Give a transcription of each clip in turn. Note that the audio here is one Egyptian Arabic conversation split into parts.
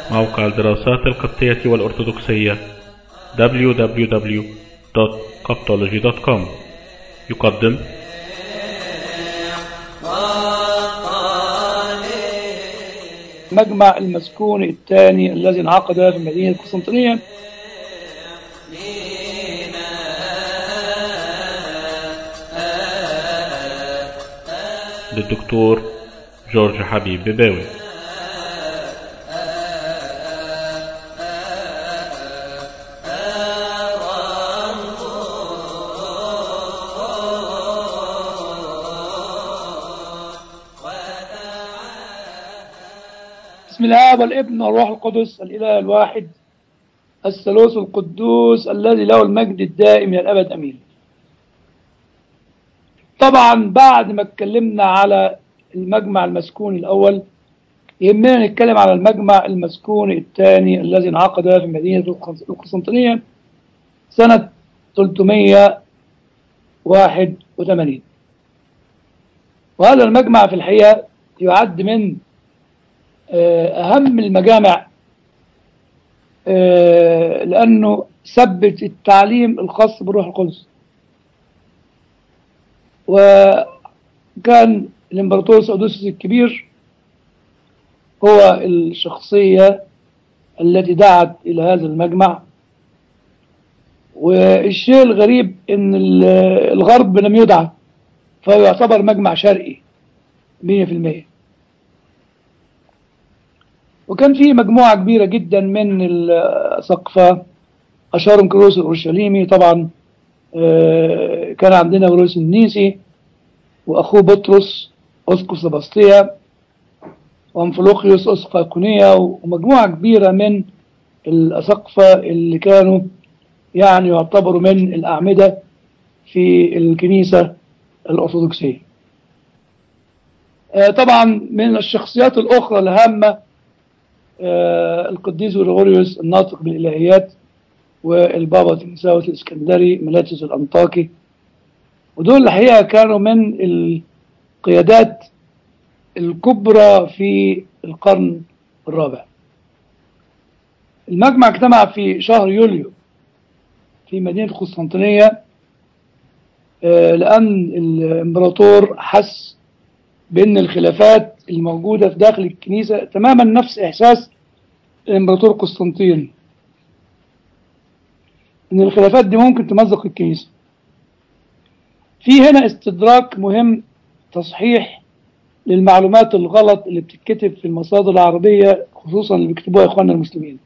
موقع الدراسات القبطية والأرثوذكسية www.coptology.com يقدم مجمع المسكون الثاني الذي انعقد في مدينة قسطنطينية للدكتور جورج حبيب بباوي بسم الله والابن والروح القدس الإله الواحد الثالوث القدوس الذي له المجد الدائم إلى الأبد أمين طبعا بعد ما اتكلمنا على المجمع المسكون الأول يهمنا نتكلم على المجمع المسكون الثاني الذي انعقد في مدينة القسطنطينية سنة 381 وهذا المجمع في الحقيقة يعد من أهم المجامع لأنه ثبت التعليم الخاص بالروح القدس وكان الإمبراطور سودوسيوس الكبير هو الشخصية التي دعت إلى هذا المجمع والشيء الغريب إن الغرب لم يدعى فهو يعتبر مجمع شرقي 100% وكان في مجموعة كبيرة جدا من الأساقفة أشهرهم كروس الأورشليمي طبعا كان عندنا كروس النيسي وأخوه بطرس أسقف سباسطيا وأنفلوخيوس أسقف أيقونية ومجموعة كبيرة من الأساقفة اللي كانوا يعني يعتبروا من الأعمدة في الكنيسة الأرثوذكسية طبعا من الشخصيات الأخرى الهامة القديس غريغوريوس الناطق بالإلهيات والبابا تيمساوس الإسكندري ملاتيوس الأنطاكي ودول الحقيقة كانوا من القيادات الكبرى في القرن الرابع المجمع اجتمع في شهر يوليو في مدينة قسطنطينية لأن الإمبراطور حس بأن الخلافات الموجودة في داخل الكنيسة تماما نفس إحساس الإمبراطور قسطنطين إن الخلافات دي ممكن تمزق الكنيسة في هنا استدراك مهم تصحيح للمعلومات الغلط اللي بتتكتب في المصادر العربية خصوصا اللي بيكتبوها إخواننا المسلمين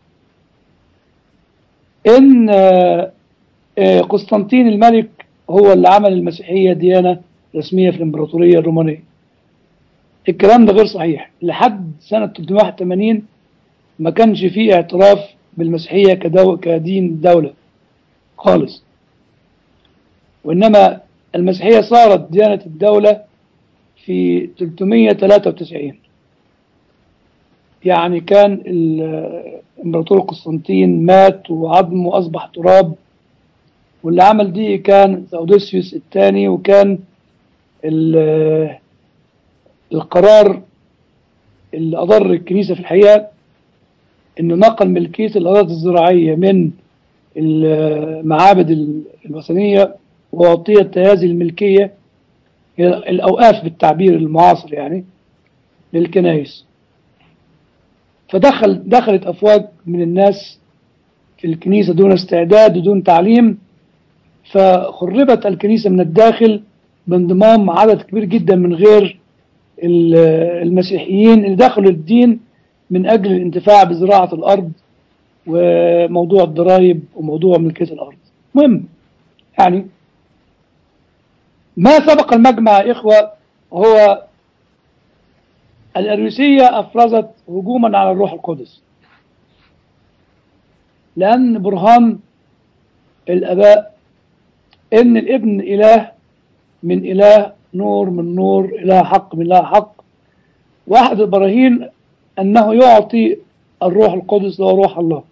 إن قسطنطين الملك هو اللي عمل المسيحية ديانة رسمية في الإمبراطورية الرومانية الكلام ده غير صحيح لحد سنة 381 ما كانش فيه اعتراف بالمسيحية كدو كدين دولة خالص وإنما المسيحية صارت ديانة الدولة في 393 يعني كان الإمبراطور قسطنطين مات وعظمه أصبح تراب واللي عمل دي كان ثودوسيوس الثاني وكان القرار اللي أضر الكنيسة في الحقيقة إنه نقل ملكية الأراضي الزراعية من المعابد الوثنية وأعطيت هذه الملكية الأوقاف بالتعبير المعاصر يعني للكنائس فدخل دخلت أفواج من الناس في الكنيسة دون استعداد ودون تعليم فخربت الكنيسة من الداخل بانضمام عدد كبير جدا من غير المسيحيين اللي دخلوا الدين من أجل الانتفاع بزراعة الأرض وموضوع الضرائب وموضوع ملكية الأرض مهم يعني ما سبق المجمع يا إخوة هو الأروسية أفرزت هجوما على الروح القدس لأن برهان الآباء إن الابن إله من إله نور من نور إله حق من إله حق واحد البراهين أنه يعطي الروح القدس هو روح الله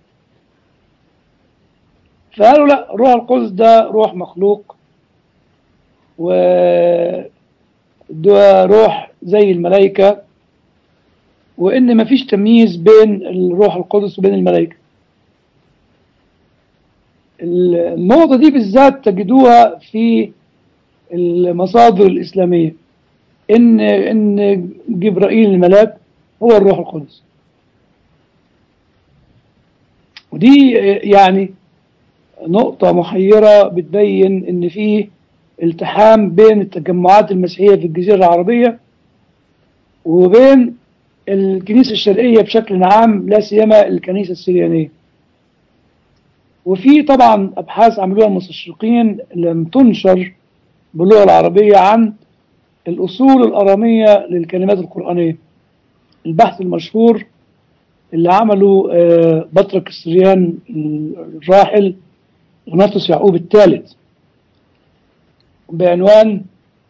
فقالوا لا الروح القدس ده روح مخلوق و ده روح زي الملائكة وإن مفيش تمييز بين الروح القدس وبين الملائكة النقطة دي بالذات تجدوها في المصادر الإسلامية إن إن جبرائيل الملاك هو الروح القدس ودي يعني نقطة محيرة بتبين إن فيه التحام بين التجمعات المسيحية في الجزيرة العربية وبين الكنيسة الشرقية بشكل عام لا سيما الكنيسة السريانية وفي طبعا أبحاث عملوها المستشرقين لم تنشر باللغة العربية عن الأصول الأرامية للكلمات القرآنية البحث المشهور اللي عمله بطرك السريان الراحل غناطس يعقوب الثالث بعنوان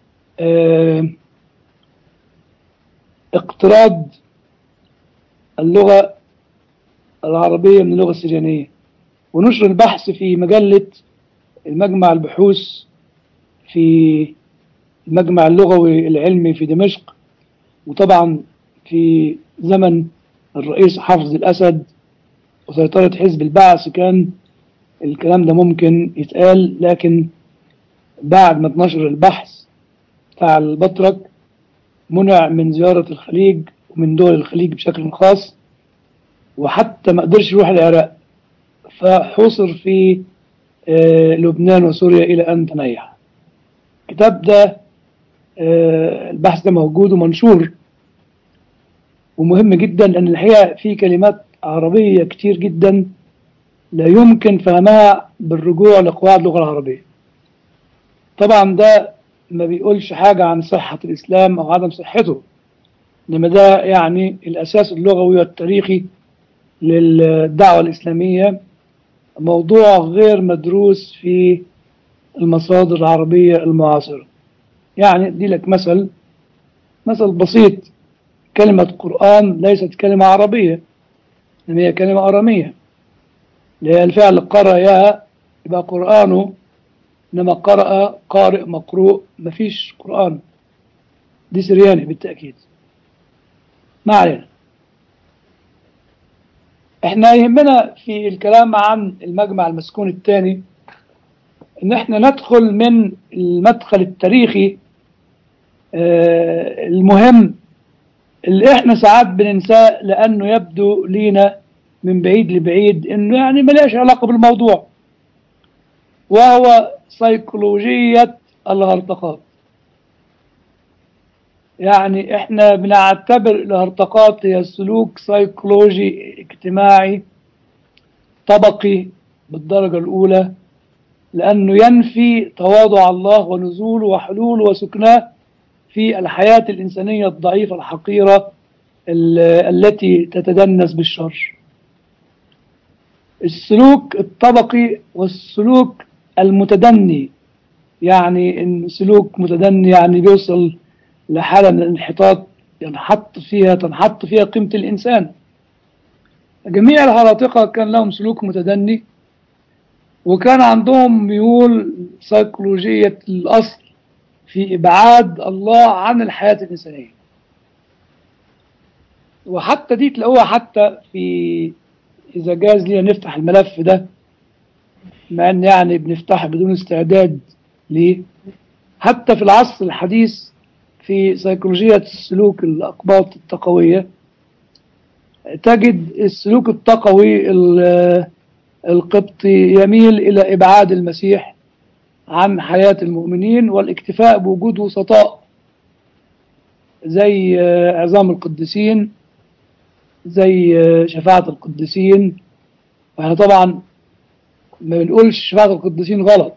اقتراض اللغة العربية من اللغة السريانية ونشر البحث في مجلة المجمع البحوث في المجمع اللغوي العلمي في دمشق وطبعا في زمن الرئيس حافظ الأسد وسيطرة حزب البعث كان الكلام ده ممكن يتقال لكن بعد ما اتنشر البحث بتاع البطرك منع من زيارة الخليج ومن دول الخليج بشكل خاص وحتى ما قدرش يروح العراق فحوصر في لبنان وسوريا إلى أن تنيح الكتاب ده البحث ده موجود ومنشور ومهم جدا لأن الحقيقة في كلمات عربية كتير جدا لا يمكن فهمها بالرجوع لقواعد اللغة العربية طبعا ده ما بيقولش حاجة عن صحة الإسلام أو عدم صحته إنما ده يعني الأساس اللغوي والتاريخي للدعوة الإسلامية موضوع غير مدروس في المصادر العربية المعاصرة يعني دي لك مثل مثل بسيط كلمة قرآن ليست كلمة عربية إنما هي كلمة أرامية اللي الفعل قرأ يا يبقى قرآنه إنما قرأ قارئ مقروء مفيش قرآن دي سرياني بالتأكيد ما علينا احنا يهمنا في الكلام عن المجمع المسكون الثاني ان احنا ندخل من المدخل التاريخي اه المهم اللي احنا ساعات بننساه لانه يبدو لينا من بعيد لبعيد انه يعني ملهاش علاقه بالموضوع وهو سيكولوجيه الهرطقات يعني احنا بنعتبر الهرطقات هي سلوك سيكولوجي اجتماعي طبقي بالدرجة الأولى لأنه ينفي تواضع الله ونزوله وحلوله وسكناه في الحياة الإنسانية الضعيفة الحقيرة التي تتدنس بالشر السلوك الطبقي والسلوك المتدني يعني إن سلوك متدني يعني بيوصل لحالة من الانحطاط ينحط فيها تنحط فيها قيمة الإنسان جميع الهراطقة كان لهم سلوك متدني وكان عندهم ميول سيكولوجية الأصل في إبعاد الله عن الحياة الإنسانية وحتى دي تلاقوها حتى في إذا جاز لي نفتح الملف ده مع أن يعني بنفتحه بدون استعداد ليه حتى في العصر الحديث في سيكولوجية السلوك الأقباط التقوية تجد السلوك التقوي القبطي يميل إلى إبعاد المسيح عن حياة المؤمنين والاكتفاء بوجود وسطاء زي عظام القديسين زي شفاعة القديسين واحنا طبعا ما بنقولش شفاعة القديسين غلط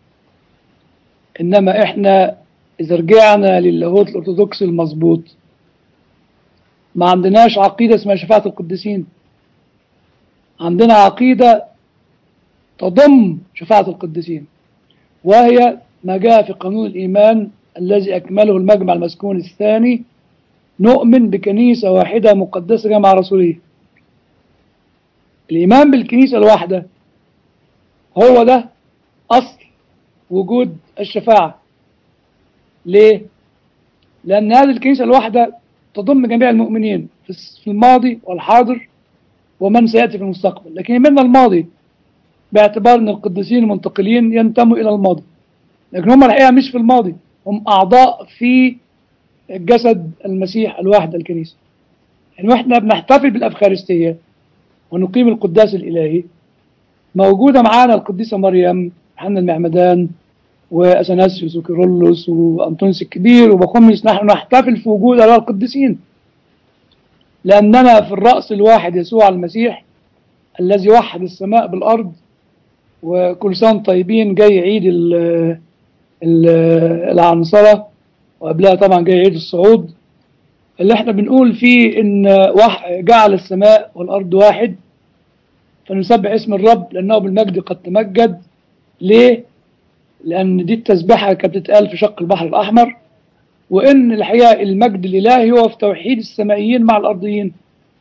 إنما إحنا إذا رجعنا للاهوت الأرثوذكسي المظبوط ما عندناش عقيدة اسمها شفاعة القديسين عندنا عقيدة تضم شفاعة القديسين وهي ما جاء في قانون الإيمان الذي أكمله المجمع المسكون الثاني نؤمن بكنيسة واحدة مقدسة جمع رسولية الإيمان بالكنيسة الواحدة هو ده أصل وجود الشفاعة ليه؟ لأن هذه الكنيسة الواحدة تضم جميع المؤمنين في الماضي والحاضر ومن سيأتي في المستقبل لكن يهمنا الماضي باعتبار أن القديسين المنتقلين ينتموا إلى الماضي لكن هم الحقيقة مش في الماضي هم أعضاء في جسد المسيح الواحد الكنيسة يعني واحنا بنحتفل بالأفخارستية ونقيم القداس الإلهي موجودة معانا القديسة مريم حنا المعمدان وأثناسيوس وكيرلس وأنطونيوس الكبير وبخمس نحن نحتفل في وجود هؤلاء القديسين لأننا في الرأس الواحد يسوع المسيح الذي وحد السماء بالأرض وكل سنة طيبين جاي عيد ال ال العنصرة وقبلها طبعا جاي عيد الصعود اللي احنا بنقول فيه ان جعل السماء والأرض واحد فنسبح اسم الرب لأنه بالمجد قد تمجد ليه؟ لأن دي التسبحة كانت بتتقال في شق البحر الأحمر وإن الحقيقة المجد الإلهي هو في توحيد السمائيين مع الأرضيين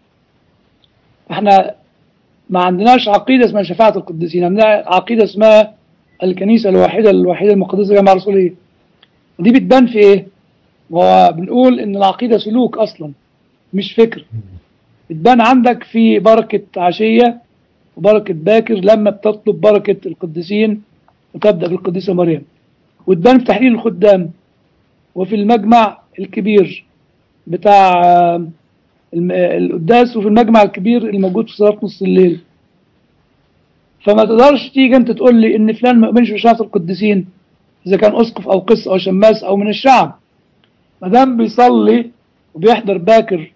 احنا ما عندناش عقيدة اسمها شفاعة القديسين عندنا عقيدة اسمها الكنيسة الواحدة الوحيدة المقدسة جماعة رسولية ودي بتبان في ايه؟ هو بنقول ان العقيدة سلوك اصلا مش فكر بتبان عندك في بركة عشية وبركة باكر لما بتطلب بركة القديسين وتبدأ بالقديسة مريم وتبان في تحليل الخدام وفي المجمع الكبير بتاع القداس وفي المجمع الكبير الموجود في صلاة نص الليل فما تقدرش تيجي انت تقول لي ان فلان ما يؤمنش بشفاعة القديسين اذا كان اسقف او قس او شماس او من الشعب ما دام بيصلي وبيحضر باكر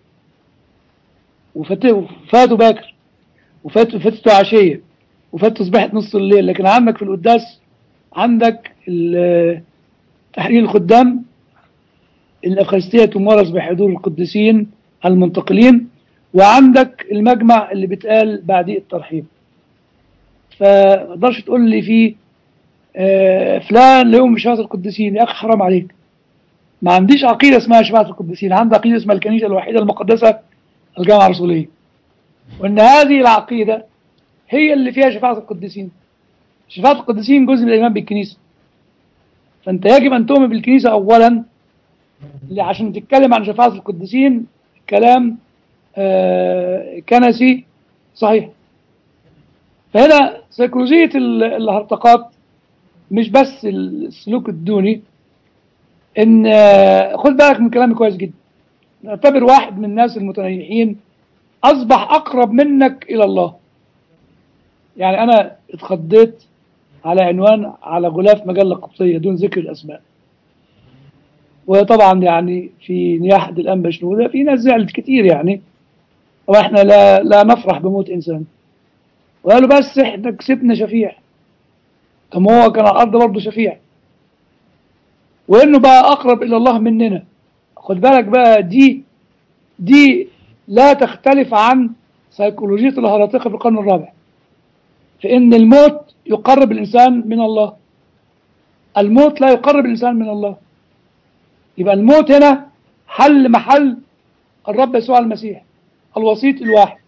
وفاته باكر وفاته فاتته عشيه وفات تصبيحة نص الليل لكن عندك في القداس عندك تحرير الخدام الأفخارستية تمارس بحضور القديسين المنتقلين وعندك المجمع اللي بيتقال بعديه الترحيب فما تقدرش تقول لي في فلان ليهم بشفاعة القديسين يا أخي حرام عليك ما عنديش عقيدة اسمها شفاعة القديسين عندي عقيدة اسمها الكنيسة الوحيدة المقدسة الجامعة الرسولية وإن هذه العقيدة هي اللي فيها شفاعة القديسين شفاعة القديسين جزء من الإيمان بالكنيسة فأنت يجب أن تؤمن بالكنيسة أولا عشان تتكلم عن شفاعة القديسين كلام آه كنسي صحيح فهنا سيكولوجية الهرطقات مش بس السلوك الدوني ان آه خد بالك من كلامي كويس جدا نعتبر واحد من الناس المتنيحين اصبح اقرب منك الى الله يعني انا اتخضيت على عنوان على غلاف مجلة قبطية دون ذكر الاسماء وطبعا يعني في نياحة الأنبا شنودة في ناس زعلت كتير يعني واحنا لا لا نفرح بموت إنسان وقالوا بس احنا كسبنا شفيع طب هو كان على الأرض برضه شفيع وإنه بقى أقرب إلى الله مننا خد بالك بقى دي دي لا تختلف عن سيكولوجية الهرطقة في القرن الرابع فإن الموت يقرب الإنسان من الله الموت لا يقرب الإنسان من الله يبقى الموت هنا حل محل الرب يسوع المسيح الوسيط الواحد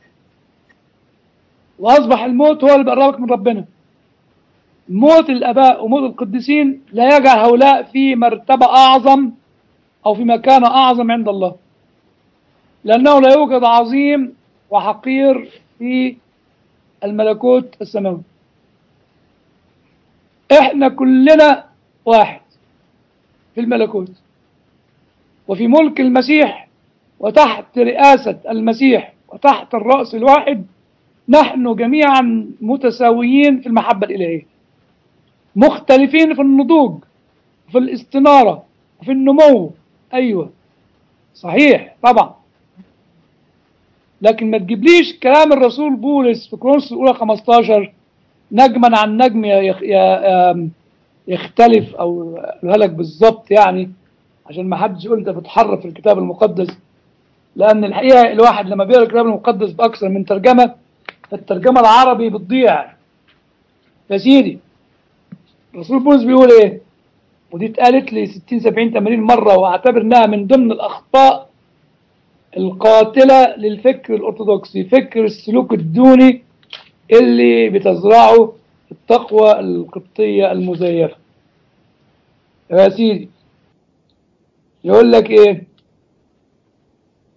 وأصبح الموت هو اللي بيقربك من ربنا موت الآباء وموت القديسين لا يجعل هؤلاء في مرتبة أعظم أو في مكانة أعظم عند الله لأنه لا يوجد عظيم وحقير في الملكوت السماوي احنا كلنا واحد في الملكوت وفي ملك المسيح وتحت رئاسة المسيح وتحت الرأس الواحد نحن جميعا متساويين في المحبة الإلهية مختلفين في النضوج في الاستنارة وفي النمو أيوة صحيح طبعا لكن ما تجيبليش كلام الرسول بولس في كورنثوس الأولى 15 نجما عن نجم يختلف أو لك بالظبط يعني عشان ما حدش يقول انت بتحرف الكتاب المقدس لان الحقيقه الواحد لما بيقرا الكتاب المقدس باكثر من ترجمه فالترجمه العربي بتضيع يا سيدي الرسول بولس بيقول ايه ودي اتقالت لي 60 70 80 مره واعتبر انها من ضمن الاخطاء القاتله للفكر الارثوذكسي فكر السلوك الدوني اللي بتزرعه التقوى القبطيه المزيفه يا سيدي يقول لك ايه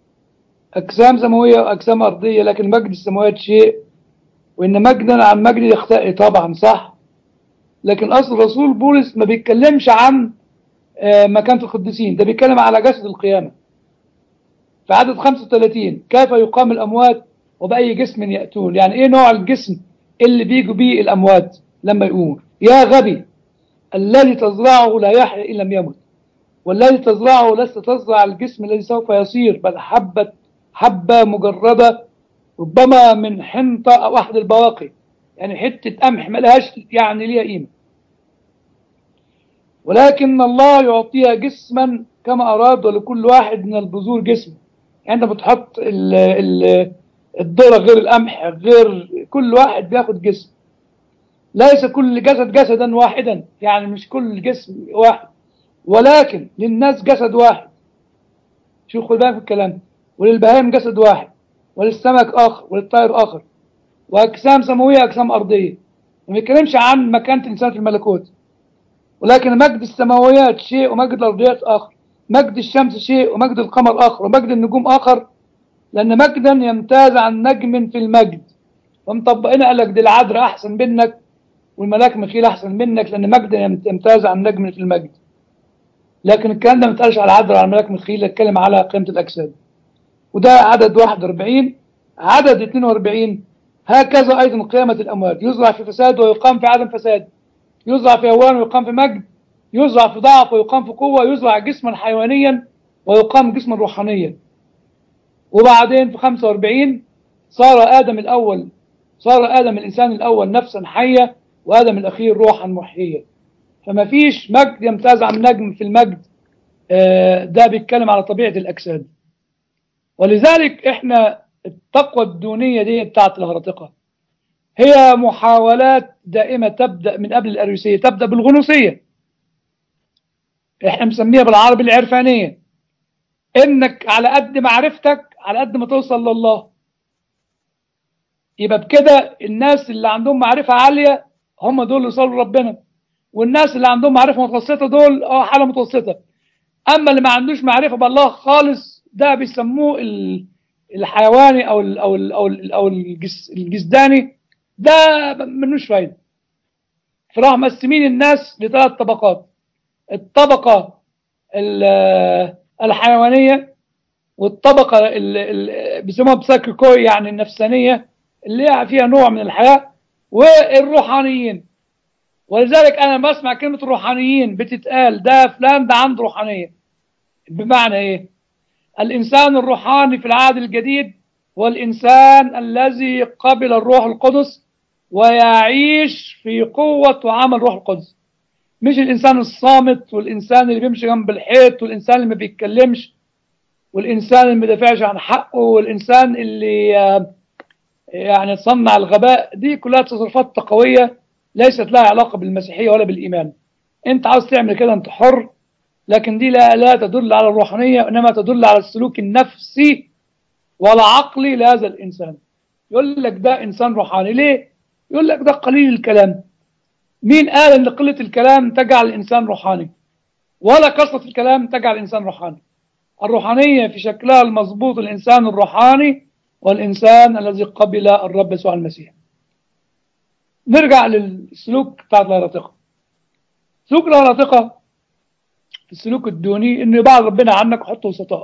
أجسام سماوية وأجسام أرضية لكن مجد السماوات شيء وإن مجدا عن مجد يختفي طبعا صح لكن أصل الرسول بولس ما بيتكلمش عن آه، مكانة القديسين ده بيتكلم على جسد القيامة في عدد 35 كيف يقام الأموات وبأي جسم يأتون يعني إيه نوع الجسم اللي بيجوا بيه الأموات لما يقوموا يا غبي الذي تزرعه لا يحيى إن لم يمت والذي تزرعه لست تزرع الجسم الذي سوف يصير بل حبة حبة مجردة ربما من حنطة أو أحد البواقي يعني حتة قمح ملهاش يعني ليها قيمة ولكن الله يعطيها جسما كما أراد ولكل واحد من البذور جسم يعني أنت بتحط ال- ال- الذرة غير القمح غير كل واحد بياخد جسم ليس كل جسد جسدا واحدا يعني مش كل جسم واحد ولكن للناس جسد واحد شوف خد بالك في الكلام وللبهائم جسد واحد وللسمك آخر وللطير آخر وأجسام سماوية أجسام أرضية ما بيتكلمش عن مكانة الإنسان في الملكوت ولكن مجد السماويات شيء ومجد الأرضيات آخر مجد الشمس شيء ومجد القمر آخر ومجد النجوم آخر لأن مجدا يمتاز عن نجم في المجد ومطبقين قال لك دي العذراء أحسن منك والملاك ميخيل أحسن منك لأن مجدا يمتاز عن نجم في المجد لكن الكلام ده ما اتقالش على العذراء على الملاك ميخيل اتكلم على قيمة الأجساد وده عدد 41 عدد 42 هكذا أيضا قيامة الأموات يزرع في فساد ويقام في عدم فساد يزرع في هوان ويقام في مجد يزرع في ضعف ويقام في قوة يزرع جسما حيوانيا ويقام جسما روحانيا وبعدين في 45 صار آدم الأول صار آدم الإنسان الأول نفسا حية وآدم الأخير روحا محيية فما فيش مجد يمتاز عن نجم في المجد آه، ده بيتكلم على طبيعة الأجساد ولذلك احنا التقوى الدونية دي بتاعت الهرطقة هي محاولات دائمة تبدأ من قبل الأريوسية تبدأ بالغنوصية احنا مسميها بالعربي العرفانية انك على قد معرفتك على قد ما توصل لله يبقى بكده الناس اللي عندهم معرفة عالية هم دول اللي وصلوا لربنا والناس اللي عندهم معرفة متوسطة دول اه حالة متوسطة اما اللي ما عندوش معرفة بالله خالص ده بيسموه ال- الحيواني او ال او ال او ال او الجس الجسداني ده ملوش فايدة فراح مقسمين الناس لثلاث طبقات الطبقة ال- الحيوانية والطبقة ال- ال- بيسموها بسايكوكوي يعني النفسانية اللي هي فيها نوع من الحياة والروحانيين ولذلك أنا بسمع كلمة روحانيين بتتقال ده فلان ده عنده روحانية بمعنى إيه؟ الإنسان الروحاني في العهد الجديد هو الإنسان الذي قبل الروح القدس ويعيش في قوة وعمل الروح القدس مش الإنسان الصامت والإنسان اللي بيمشي جنب الحيط والإنسان اللي ما بيتكلمش والإنسان اللي ما بيدافعش عن حقه والإنسان اللي آه، يعني تصنع الغباء دي كلها تصرفات تقوية ليست لها علاقة بالمسيحية ولا بالإيمان أنت عاوز تعمل كده أنت حر لكن دي لا, لا تدل على الروحانية إنما تدل على السلوك النفسي والعقلي لهذا الإنسان يقول لك ده إنسان روحاني ليه؟ يقول لك ده قليل الكلام مين قال ان قلة الكلام تجعل الانسان روحاني ولا كثرة الكلام تجعل الانسان روحاني الروحانية في شكلها المضبوط الانسان الروحاني والانسان الذي قبل الرب يسوع المسيح نرجع للسلوك بتاع الهرطقة سلوك الهرطقة السلوك الدوني انه يبعد ربنا عنك وحط وسطاء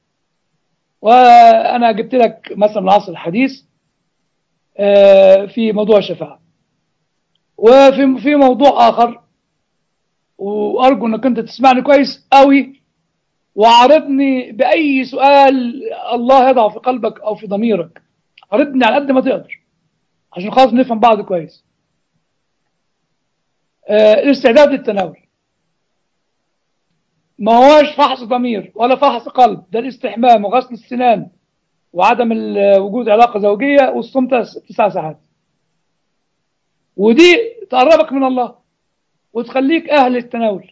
وانا جبت لك مثلا العصر الحديث آه، في موضوع الشفاعه وفي في موضوع آخر وأرجو أنك أنت تسمعني كويس قوي وعرضني بأي سؤال الله يضع في قلبك أو في ضميرك عرضني على قد ما تقدر عشان خاطر نفهم بعض كويس آه، الاستعداد للتناول ما هواش فحص ضمير ولا فحص قلب ده الاستحمام وغسل السنان وعدم ال- وجود علاقة زوجية والصوم تس- تسع ساعات ودي تقربك من الله وتخليك أهل التناول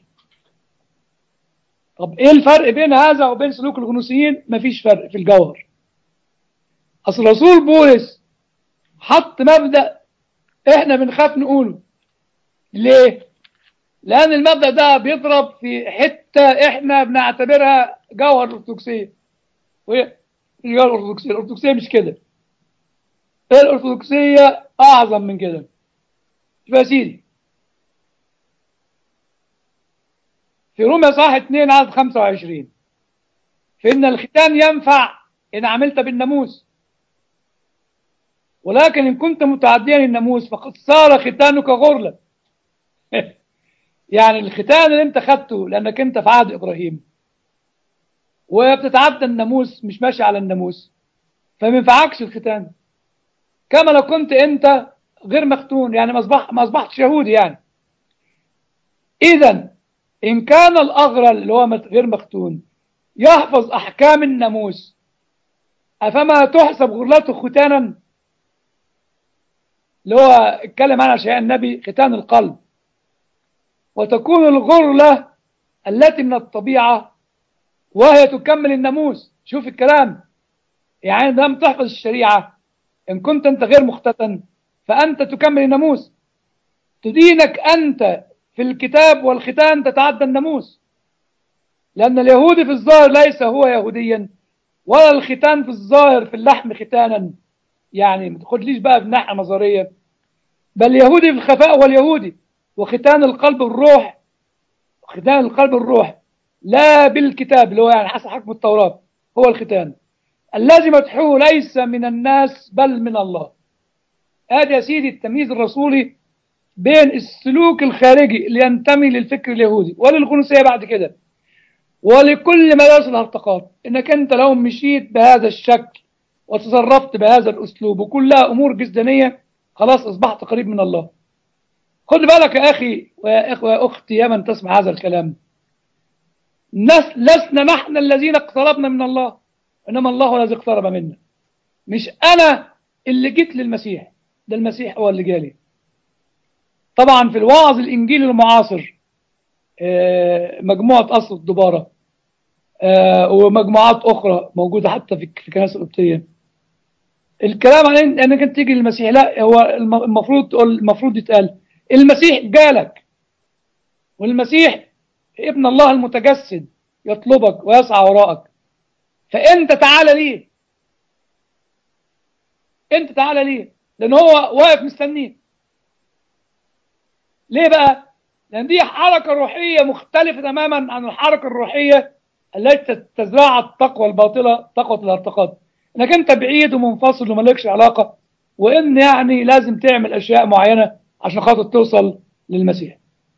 طب إيه الفرق بين هذا وبين سلوك الغنوصيين مفيش فرق في الجوهر أصل رسول بولس حط مبدأ إحنا بنخاف نقوله ليه؟ لأن المبدأ ده بيضرب في حتة إحنا بنعتبرها جوهر الأرثوذكسية وهي رجال الأرثوذكسية الأرثوذكسية مش كده الأرثوذكسية أعظم من كده شوف يا سيدي في روميا صح 2 عدد 25 فإن الختان ينفع إن عملت بالناموس ولكن إن كنت متعديا الناموس فقد صار ختانك غرلا يعني الختان اللي انت خدته لأنك انت في عهد إبراهيم وبتتعدى الناموس مش ماشي على الناموس فما ينفعكش الختان كما لو كنت انت غير مختون يعني ما اصبح ما اصبحتش يهودي يعني اذا ان كان الاغرل اللي هو غير مختون يحفظ احكام الناموس افما تحسب غرلته ختانا اللي هو اتكلم عنها شيء النبي ختان القلب وتكون الغرلة التي من الطبيعة وهي تكمل الناموس شوف الكلام يعني لم تحفظ الشريعة إن كنت أنت غير مختتن فأنت تكمل الناموس تدينك أنت في الكتاب والختان تتعدى الناموس لأن اليهودي في الظاهر ليس هو يهوديا ولا الختان في الظاهر في اللحم ختانا يعني ما تاخدليش بقى في ناحية نظرية بل اليهودي في الخفاء هو اليهودي وختان القلب الروح ختان القلب الروح لا بالكتاب اللي هو يعني حسب حكم التوراة هو الختان الذي مدحوه ليس من الناس بل من الله هذا يا سيدي التمييز الرسولي بين السلوك الخارجي اللي ينتمي للفكر اليهودي وللغنوصية بعد كده ولكل مدارس الهرطقات انك انت لو مشيت بهذا الشكل وتصرفت بهذا الاسلوب وكلها امور جسدانية خلاص اصبحت قريب من الله خد بالك يا اخي ويا اخوة يا اختي يا من تسمع هذا الكلام لسنا نحن الذين اقتربنا من الله انما الله الذي اقترب منا مش انا اللي جيت للمسيح ده المسيح هو اللي جالي طبعا في الوعظ الانجيلي المعاصر مجموعة اصل الدبارة ومجموعات اخرى موجودة حتى في الكنائس القبطية الكلام عن انك انت تيجي للمسيح لا هو المفروض تقول المفروض يتقال المسيح جالك والمسيح ابن الله المتجسد يطلبك ويسعى وراءك فانت تعالى ليه انت تعالى ليه لان هو واقف مستنيك ليه بقى لان دي حركة روحية مختلفة تماما عن الحركة الروحية التي تزرع التقوى الباطلة تقوى الارتقاط انك انت بعيد ومنفصل ومالكش علاقة وان يعني لازم تعمل اشياء معينة عشان خاطر توصل للمسيح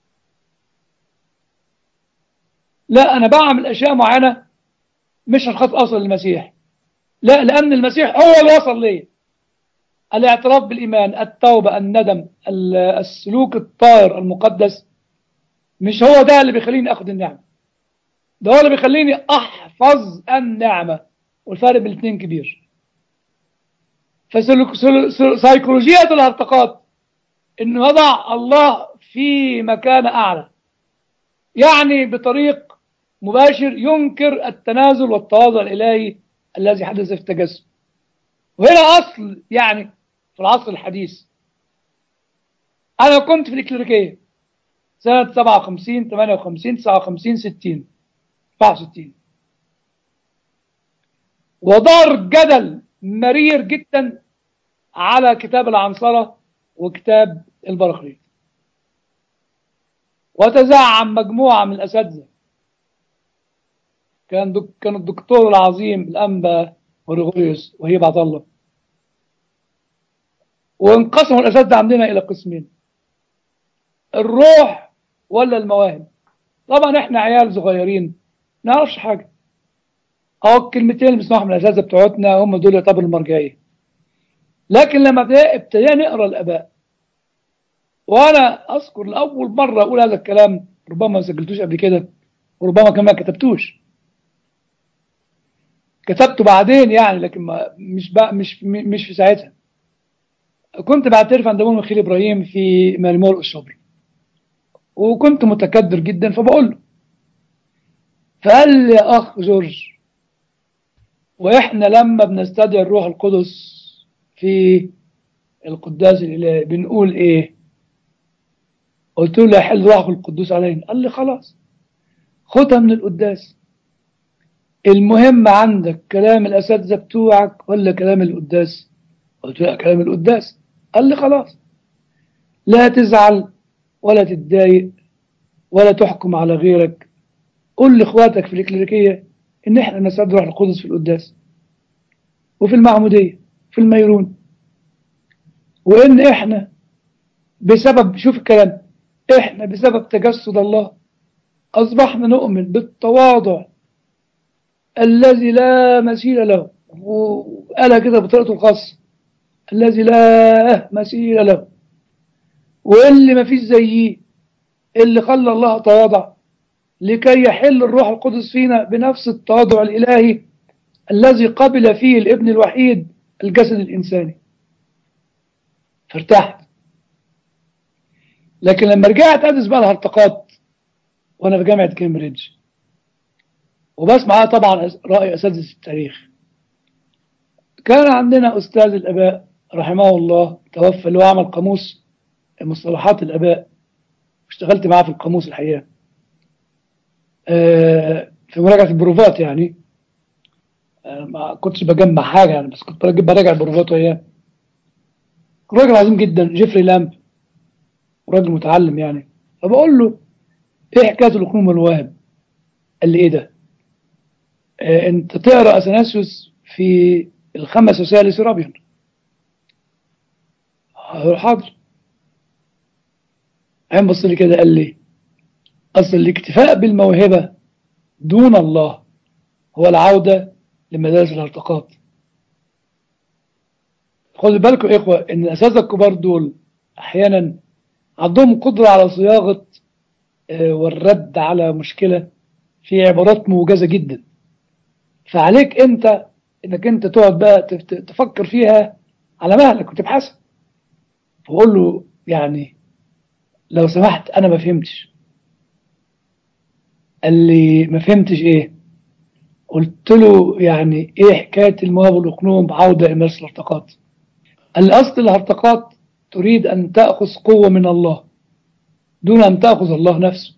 لا انا بعمل اشياء معينة مش عشان خاطر اوصل للمسيح لا لان المسيح هو اللي وصل لي الاعتراف بالايمان التوبة الندم السلوك الطاهر المقدس مش هو ده اللي بيخليني اخد النعمة ده هو اللي بيخليني احفظ النعمة والفرق بين الاثنين كبير فسيكولوجية الارتقاط ان وضع الله في مكان اعلى يعني بطريق مباشر ينكر التنازل والتواضع الالهي الذي حدث في التجسد وهنا اصل يعني في العصر الحديث انا كنت في الكليريكيه سنة 57 58 59 60 64 ودار جدل مرير جدا على كتاب العنصرة وكتاب البراخريط وتزعم مجموعة من الأساتذة كان دك كان الدكتور العظيم الأنبا غريغوريوس وهي بعد الله وانقسموا الأساتذة عندنا إلى قسمين الروح ولا المواهب طبعا احنا عيال صغيرين ما نعرفش حاجة اه الكلمتين اللي بنسمعهم من الأساتذة بتوعتنا هم دول يعتبروا المرجعية لكن لما ابتدينا نقرا الآباء وأنا أذكر لأول مرة أقول هذا الكلام ربما ما سجلتوش قبل كده وربما كمان ما كتبتوش كتبته بعدين يعني لكن ما مش بقى مش مش في ساعتها كنت بعترف عند ابونا مخيل ابراهيم في مرمور الشبري وكنت متكدر جدا فبقول له فقال لي يا اخ جورج واحنا لما بنستدعي الروح القدس في القداس الالهي بنقول ايه قلت له يحل روحك القدوس علينا قال لي خلاص خدها من القداس المهم عندك كلام الأساتذة بتوعك ولا كلام القداس قلت له لا كلام القداس قال لي خلاص لا تزعل ولا تتضايق ولا تحكم على غيرك قول لاخواتك في الإكليريكية إن إحنا نسعد روح القدس في القداس وفي المعمودية في الميرون وإن إحنا بسبب شوف الكلام إحنا بسبب تجسد الله أصبحنا نؤمن بالتواضع الذي لا مثيل له وقالها كده بطريقته الخاصة الذي لا مثيل له واللي ما فيش زيه اللي خلى الله تواضع لكي يحل الروح القدس فينا بنفس التواضع الإلهي الذي قبل فيه الابن الوحيد الجسد الإنساني فارتحت لكن لما رجعت أدرس بقى الهرطقات وأنا في جامعة كامبريدج وبسمع طبعا رأي أساتذة التاريخ كان عندنا أستاذ الآباء رحمه الله توفى اللي هو عمل قاموس مصطلحات الآباء اشتغلت معاه في القاموس الحقيقة آه في مراجعة البروفات يعني آه ما كنتش بجمع حاجة يعني بس كنت براجع البروفات وياه راجل عظيم جدا جيفري لامب راجل متعلم يعني فبقول له ايه حكاية الأقنوم والواهب قال لي ايه ده آه انت تقرأ أثناسيوس في الخمس رسائل لسيرابيون حاضر عين بص لي كده قال لي أصل الاكتفاء بالموهبة دون الله هو العودة لمدارس الارتقاط خدوا بالكم يا إخوة إن الأساتذة الكبار دول أحيانا عندهم قدرة على صياغة والرد على مشكلة في عبارات موجزة جدا فعليك أنت إنك أنت تقعد بقى تفكر فيها على مهلك وتبحثها فقول له يعني لو سمحت أنا ما فهمتش قال لي ما فهمتش إيه قلت له يعني إيه حكاية المواب والأقنوم بعودة إمارس الارتقاط قال لي أصل الارتقاط تريد أن تأخذ قوة من الله دون أن تأخذ الله نفسه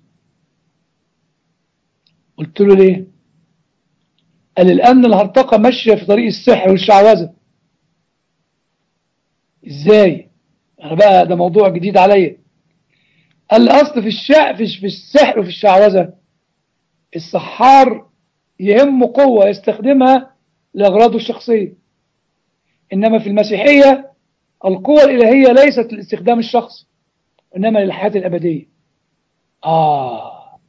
قلت له ليه قال لي لأن الهرطقة ماشية في طريق السحر والشعوذة إزاي أنا بقى ده موضوع جديد عليا قال لي أصل في الشع في السحر وفي الشعوذة السحار يهمه قوة يستخدمها لأغراضه الشخصية إنما في المسيحية القوة الإلهية ليست لاستخدام الشخص إنما للحياة الأبدية آه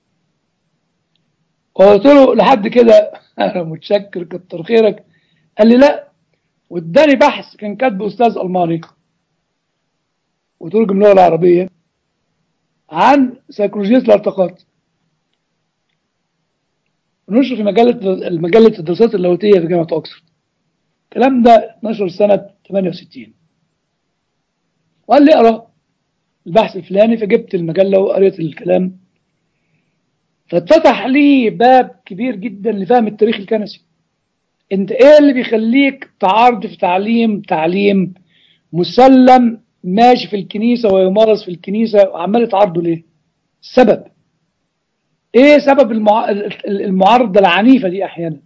قلت له لحد كده أنا متشكر كتر خيرك قال لي لا واداني بحث كان كاتبه أستاذ ألماني وترجم اللغة العربية عن سيكولوجية الارتقاط نشر في مجلة مجلة الدراسات اللاهوتية في جامعة أكسفورد الكلام ده نشر سنة 68 وقال لي اقرا البحث الفلاني فجبت المجلة وقريت الكلام فاتفتح لي باب كبير جدا لفهم التاريخ الكنسي انت ايه اللي بيخليك تعارض في تعليم تعليم مسلم ماشي في الكنيسة ويمارس في الكنيسة وعمال تعارضه ليه السبب ايه سبب المع... المعارضة العنيفة دي احيانا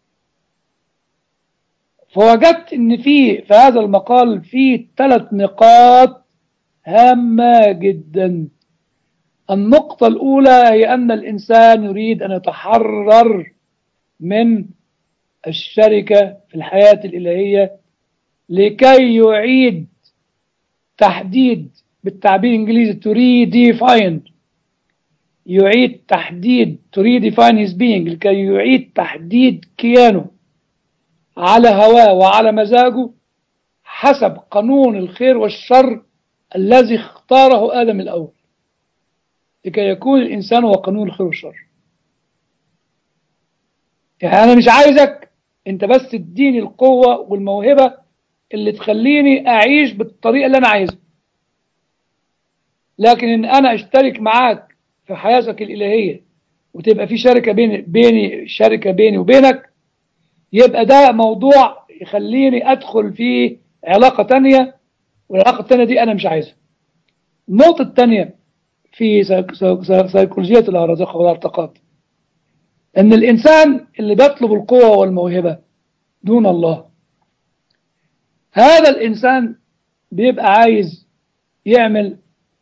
فوجدت ان في في هذا المقال في ثلاث نقاط هامة جدا النقطة الأولى هي أن الإنسان يريد أن يتحرر من الشركة في الحياة الإلهية لكي يعيد تحديد بالتعبير الإنجليزي to redefine يعيد تحديد to redefine his being لكي يعيد تحديد كيانه على هواه وعلى مزاجه حسب قانون الخير والشر الذي اختاره آدم الأول لكي يكون الإنسان هو قانون الخير والشر يعني أنا مش عايزك أنت بس تديني القوة والموهبة اللي تخليني أعيش بالطريقة اللي أنا عايزها لكن إن أنا أشترك معاك في حياتك الإلهية وتبقى في شركة بيني, بيني شركة بيني وبينك يبقى ده موضوع يخليني أدخل في علاقة تانية والعلاقة التانية دي أنا مش عايزها النقطة التانية في سيكولوجية الأرازقة والارتقاط ان الانسان اللي بيطلب القوة والموهبة دون الله هذا الانسان بيبقى عايز يعمل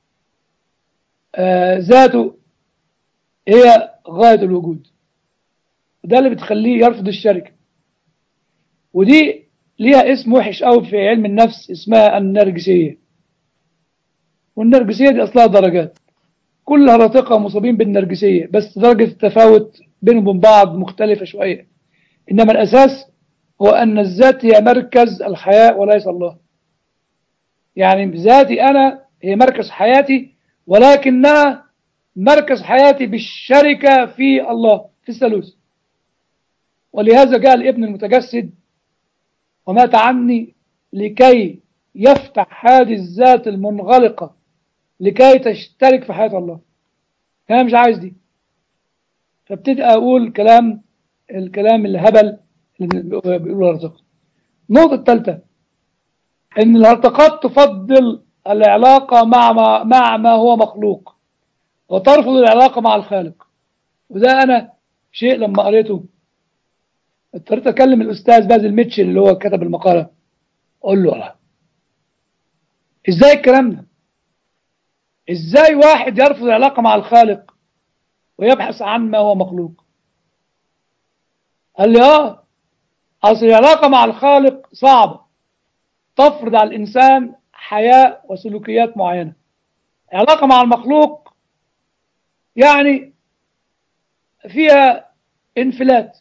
آه ذاته هي غاية الوجود وده اللي بتخليه يرفض الشركة ودي ليها اسم وحش قوي في علم النفس اسمها النرجسية والنرجسية دي أصلها درجات كل هرطقة مصابين بالنرجسية بس درجة التفاوت بينهم وبين بعض مختلفة شوية إنما الأساس هو أن الذات هي مركز الحياة وليس الله يعني ذاتي أنا هي مركز حياتي ولكنها مركز حياتي بالشركة في الله في الثالوث ولهذا جاء الابن المتجسد ومات عني لكي يفتح هذه الذات المنغلقة لكي تشترك في حياة الله أنا مش عايز دي فابتدي أقول كلام الكلام الهبل اللي بيقولوا الهرطقة النقطة الثالثة إن الهرطقات تفضل العلاقة مع ما, مع ما هو مخلوق وترفض العلاقة مع الخالق وده أنا شيء لما قريته اضطريت أكلم الأستاذ بازل ميتشل اللي هو كتب المقالة أقول له لا إزاي الكلام ده إزاي واحد يرفض العلاقة مع الخالق ويبحث عن ما هو مخلوق قال لي آه أصل العلاقة مع الخالق صعبة تفرض على الإنسان حياة وسلوكيات معينة العلاقة مع المخلوق يعني فيها انفلات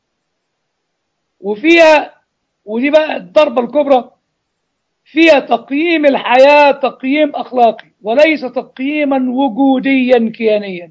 وفيها ودي بقى الضربة الكبرى فيها تقييم الحياة تقييم أخلاقي وليس تقييما وجوديا كيانيا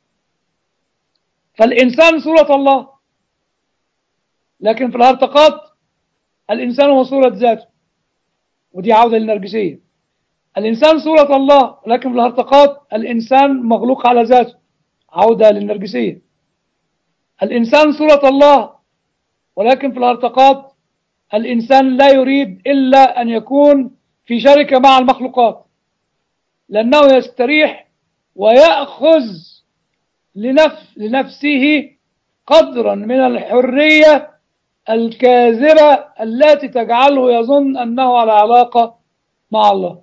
فالإنسان صورة الله لكن في الهرطقات الإنسان هو صورة ذاته ودي عودة للنرجسية الإنسان صورة الله لكن في الهرطقات الإنسان مغلوق على ذاته عودة للنرجسية الإنسان صورة الله ولكن في الهرطقات الإنسان لا يريد إلا أن يكون في شركة مع المخلوقات لأنه يستريح ويأخذ لنفس لنفسه قدرا من الحرية الكاذبة التي تجعله يظن أنه على علاقة مع الله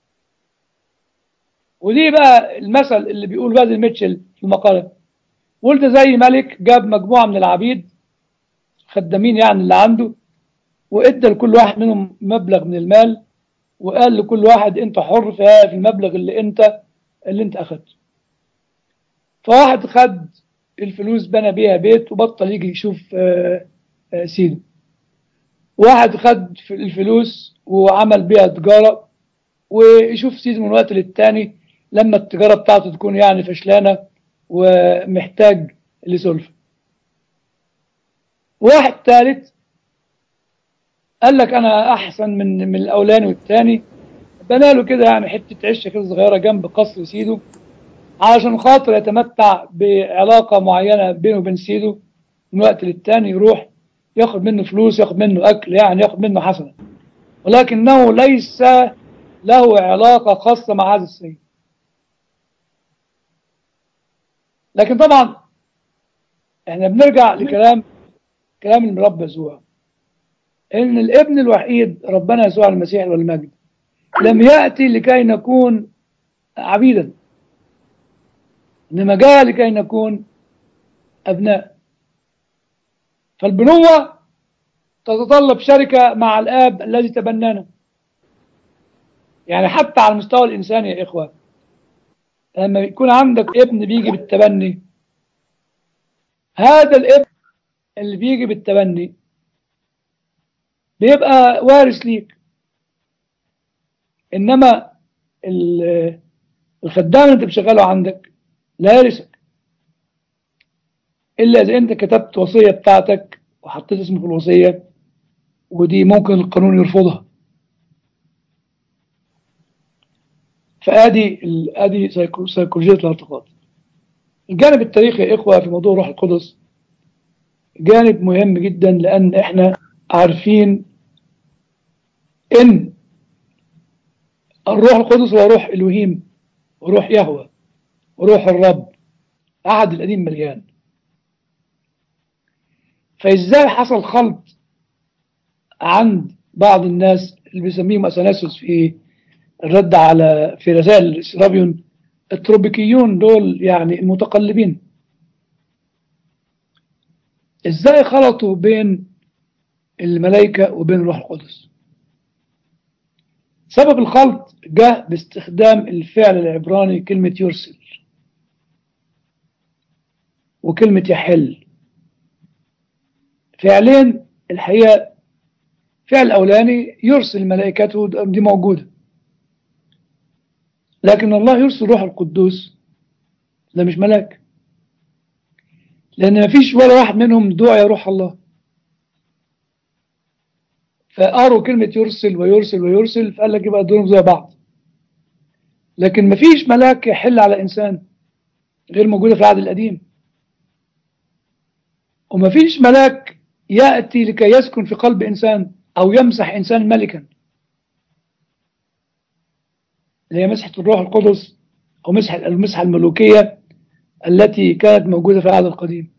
ودي بقى المثل اللي بيقول بازل ميتشل في المقالة قلت زي ملك جاب مجموعة من العبيد خدامين يعني اللي عنده وادى لكل واحد منهم مبلغ من المال وقال لكل واحد انت حر في المبلغ اللي انت اللي انت اخدته فواحد خد الفلوس بنى بيها بيت وبطل يجي يشوف سيده واحد خد الفلوس وعمل بيها تجارة ويشوف سيده من وقت للتاني لما التجارة بتاعته تكون يعني فشلانة ومحتاج لسلفة واحد ثالث قال لك انا احسن من من الاولاني والثاني بنى له كده يعني حته عشه كده صغيره جنب قصر سيده علشان خاطر يتمتع بعلاقه معينه بينه وبين سيده من وقت للتاني يروح ياخد منه فلوس ياخد منه اكل يعني ياخد منه حسنه ولكنه ليس له علاقه خاصه مع هذا السيد لكن طبعا احنا بنرجع لكلام كلام المربى يسوع ان الابن الوحيد ربنا يسوع المسيح والمجد لم يأتي لكي نكون عبيدا إنما جاء لكي نكون أبناء فالبنوة تتطلب شركة مع الآب الذي تبنانا يعني حتى على المستوى الإنساني يا إخوة لما يكون عندك ابن بيجي بالتبني هذا الابن اللي بيجي بالتبني بيبقى وارث ليك انما الخدام اللي انت بتشغله عندك لا يرثك الا اذا انت كتبت وصيه بتاعتك وحطيت اسمه في الوصيه ودي ممكن القانون يرفضها فادي ادي سيكولوجيه الارتقاط الجانب التاريخي يا اخوه في موضوع روح القدس جانب مهم جدا لان احنا عارفين ان الروح القدس هو روح الوهيم وروح يهوى وروح الرب أحد القديم مليان فازاي حصل خلط عند بعض الناس اللي بيسميهم اثناسوس في الرد على في رسائل سرابيون التروبيكيون دول يعني المتقلبين ازاي خلطوا بين الملائكة وبين الروح القدس سبب الخلط جاء باستخدام الفعل العبراني كلمة يرسل وكلمة يحل فعلين الحقيقة فعل أولاني يرسل ملائكته دي موجودة لكن الله يرسل روح القدوس ده مش ملاك لأن مفيش ولا واحد منهم دعاء روح الله فقروا كلمة يرسل ويرسل ويرسل فقال لك يبقى دورهم زي بعض لكن مفيش ملاك يحل على إنسان غير موجودة في العهد القديم ومفيش ملاك يأتي لكي يسكن في قلب إنسان أو يمسح إنسان ملكا اللي هي مسحة الروح القدس أو مسحة المسحة الملوكية التي كانت موجودة في العهد القديم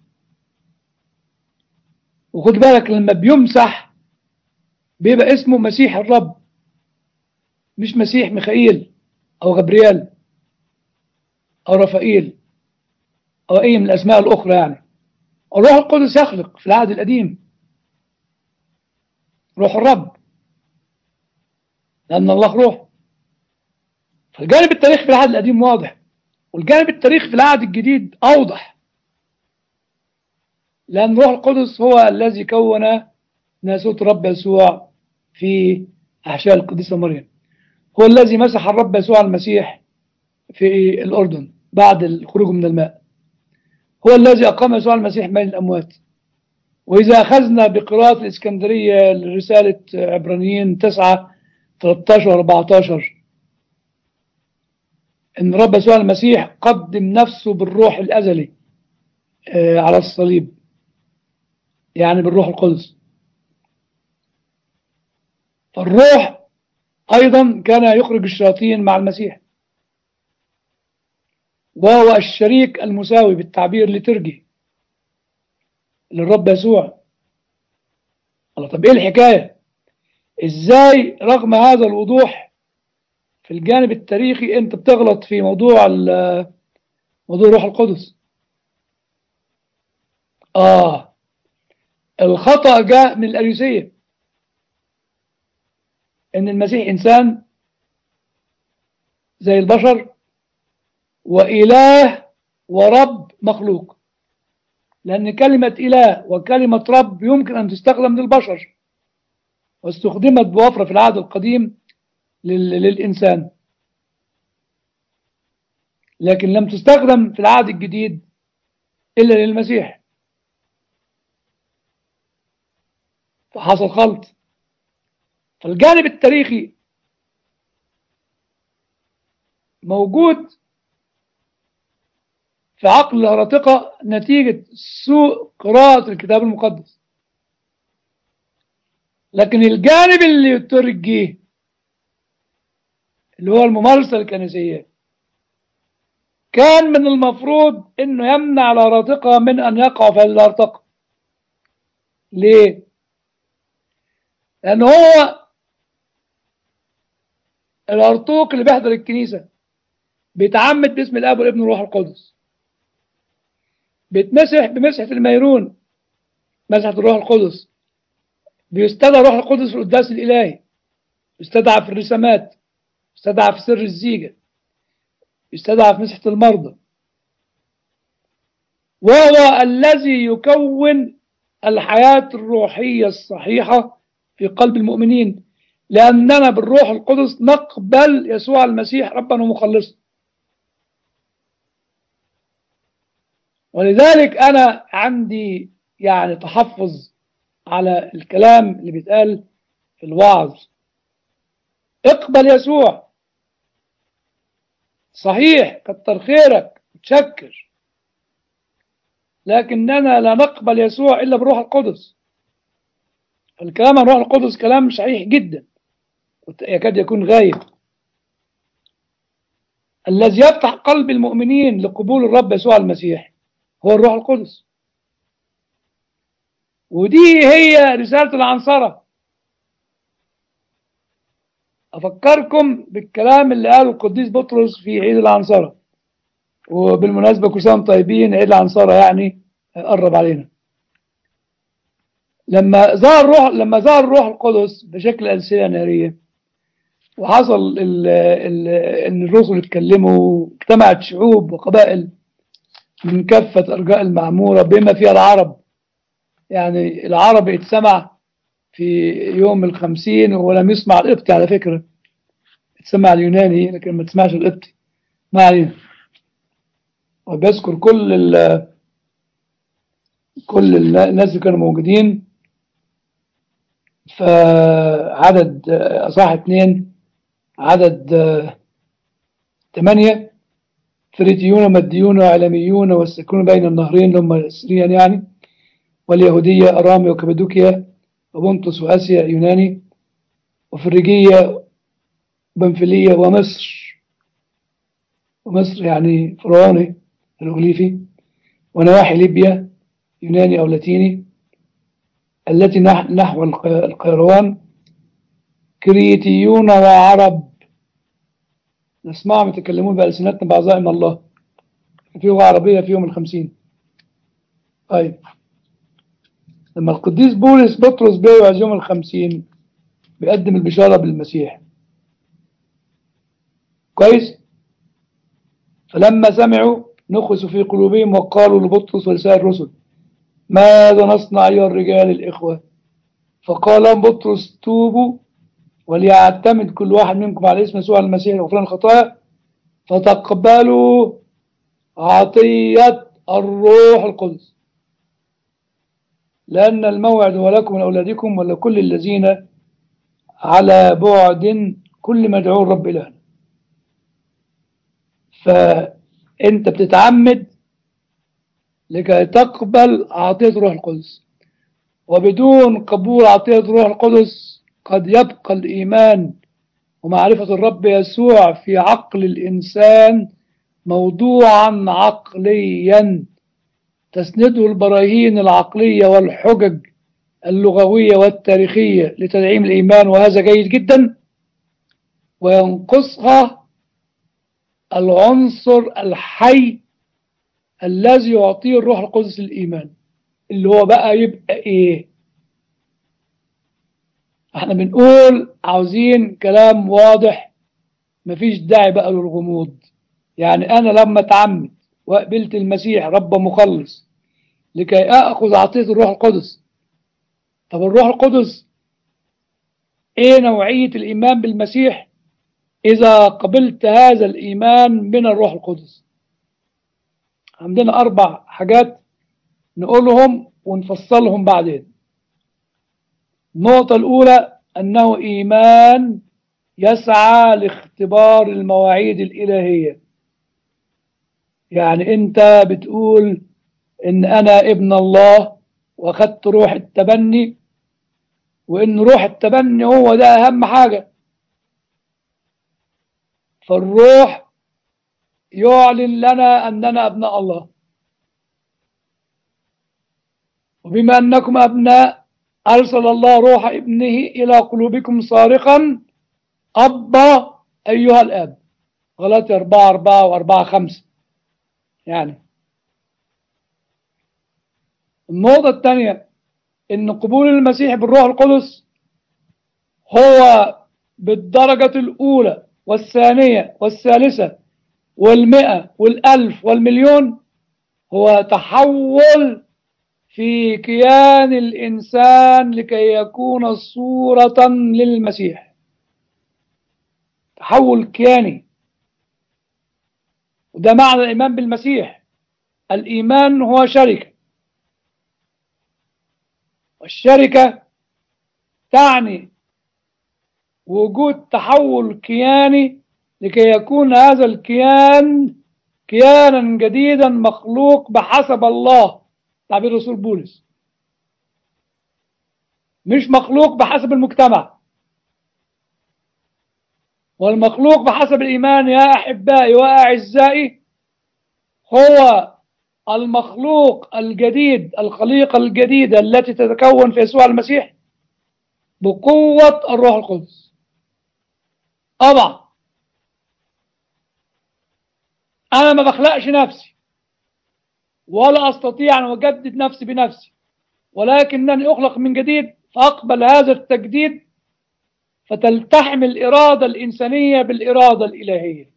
وخد بالك لما بيمسح بيبقى اسمه مسيح الرب مش مسيح ميخائيل أو غبريال أو رفائيل أو أي من الأسماء الأخرى يعني الروح القدس يخلق في العهد القديم روح الرب لأن الله روح فالجانب التاريخي في العهد القديم واضح والجانب التاريخي في العهد الجديد أوضح لأن روح القدس هو الذي كون ناسوت رب يسوع في أحشاء القديسة مريم هو الذي مسح الرب يسوع المسيح في الأردن بعد الخروج من الماء هو الذي أقام يسوع المسيح بين الأموات وإذا أخذنا بقراءة الإسكندرية لرسالة عبرانيين 9 13 و 14 إن رب يسوع المسيح قدم نفسه بالروح الأزلي على الصليب يعني بالروح القدس فالروح أيضا كان يخرج الشياطين مع المسيح وهو الشريك المساوي بالتعبير لترجي للرب يسوع الله طب ايه الحكاية ازاي رغم هذا الوضوح في الجانب التاريخي انت بتغلط في موضوع موضوع الروح القدس اه الخطأ جاء من الأريوسية ان المسيح انسان زي البشر وإله ورب مخلوق لأن كلمة إله وكلمة رب يمكن أن تستخدم للبشر واستخدمت بوفرة في العهد القديم للإنسان لكن لم تستخدم في العهد الجديد إلا للمسيح فحصل خلط فالجانب التاريخي موجود في عقل الهرطقة نتيجة سوء قراءة الكتاب المقدس لكن الجانب اللي يترجيه اللي هو الممارسة الكنسية كان من المفروض انه يمنع الهرطقة من ان يقع في هذه الهرطقة ليه؟ لان هو الهرطوق اللي بيحضر الكنيسة بيتعمد باسم الاب والابن والروح القدس بيتمسح بمسحة الميرون مسحة الروح القدس بيستدعى الروح القدس في القداس الإلهي يستدعى في الرسامات يستدعى في سر الزيجة يستدعى في مسحة المرضى وهو الذي يكون الحياة الروحية الصحيحة في قلب المؤمنين لأننا بالروح القدس نقبل يسوع المسيح ربا ومخلصا ولذلك أنا عندي يعني تحفظ على الكلام اللي بيتقال في الوعظ اقبل يسوع صحيح كتر خيرك تشكر لكننا لا نقبل يسوع إلا بروح القدس الكلام عن روح القدس كلام صحيح جدا يكاد يكون غايب الذي يفتح قلب المؤمنين لقبول الرب يسوع المسيح هو الروح القدس ودي هي رسالة العنصرة أفكركم بالكلام اللي قاله القديس بطرس في عيد العنصرة وبالمناسبة كل سنة وانتم طيبين عيد العنصرة يعني قرب علينا لما ظهر روح لما ظهر الروح القدس بشكل ألسنة نارية وحصل ال ال ان الرسل اتكلموا اجتمعت شعوب وقبائل من كافة أرجاء المعمورة بما فيها العرب يعني العرب اتسمع في يوم الخمسين ولم يسمع القبطي على فكرة اتسمع اليوناني لكن ما تسمعش القبطي ما علينا وبيذكر كل ال كل الناس اللي كانوا موجودين فعدد أصح اتنين عدد ثمانية فريتيون ومديون وعلميون والسكون بين النهرين اللي هم سريا يعني واليهودية أرامي وكبدوكيا وبنطس وآسيا يوناني وفريجية وبنفلية ومصر ومصر يعني فرعوني الأغليفي ونواحي ليبيا يوناني أو لاتيني التي نحو القيروان كريتيون وعرب نسمعهم يتكلمون بألسنتنا بعظائم الله في لغة عربية في يوم الخمسين طيب لما القديس بولس بطرس بيوعظ يوم الخمسين بيقدم البشارة بالمسيح كويس فلما سمعوا نخسوا في قلوبهم وقالوا لبطرس ولسائر الرسل ماذا نصنع أيها الرجال الإخوة فقال لهم بطرس توبوا وليعتمد كل واحد منكم على اسم يسوع المسيح لغفران الخطايا فتقبلوا عطية الروح القدس لأن الموعد هو لكم ولأولادكم ولكل الذين على بعد كل ما يدعوه الرب إلهنا فأنت بتتعمد لكي تقبل عطية الروح القدس وبدون قبول عطية الروح القدس قد يبقى الإيمان ومعرفة الرب يسوع في عقل الإنسان موضوعا عقليا تسنده البراهين العقلية والحجج اللغوية والتاريخية لتدعيم الإيمان وهذا جيد جدا وينقصها العنصر الحي الذي يعطيه الروح القدس الإيمان اللي هو بقى يبقى إيه احنا بنقول عاوزين كلام واضح مفيش داعي بقى للغموض يعني أنا لما اتعمد وقبلت المسيح رب مخلص لكي أخذ عطية الروح القدس طب الروح القدس إيه نوعية الإيمان بالمسيح إذا قبلت هذا الإيمان من الروح القدس عندنا أربع حاجات نقولهم ونفصلهم بعدين النقطة الأولى أنه إيمان يسعى لاختبار المواعيد الإلهية يعني أنت بتقول إن أنا ابن الله وأخدت روح التبني وإن روح التبني هو ده أهم حاجة فالروح يعلن لنا أننا أبناء الله وبما أنكم أبناء أرسل الله روح ابنه إلى قلوبكم صارخا أبا أيها الآب غلطي أربعة أربعة وأربعة خمسة يعني النقطة الثانية إن قبول المسيح بالروح القدس هو بالدرجة الأولى والثانية والثالثة والمئة والألف والمليون هو تحول في كيان الإنسان لكي يكون صورة للمسيح تحول كياني وده معنى الإيمان بالمسيح الإيمان هو شركة والشركة تعني وجود تحول كياني لكي يكون هذا الكيان كيانا جديدا مخلوق بحسب الله تعبير رسول بولس مش مخلوق بحسب المجتمع والمخلوق بحسب الإيمان يا أحبائي وأعزائي هو المخلوق الجديد الخليقة الجديدة التي تتكون في يسوع المسيح بقوة الروح القدس طبعا أنا ما بخلقش نفسي ولا أستطيع أن أجدد نفسي بنفسي ولكنني أخلق من جديد فأقبل هذا التجديد فتلتحم الإرادة الإنسانية بالإرادة الإلهية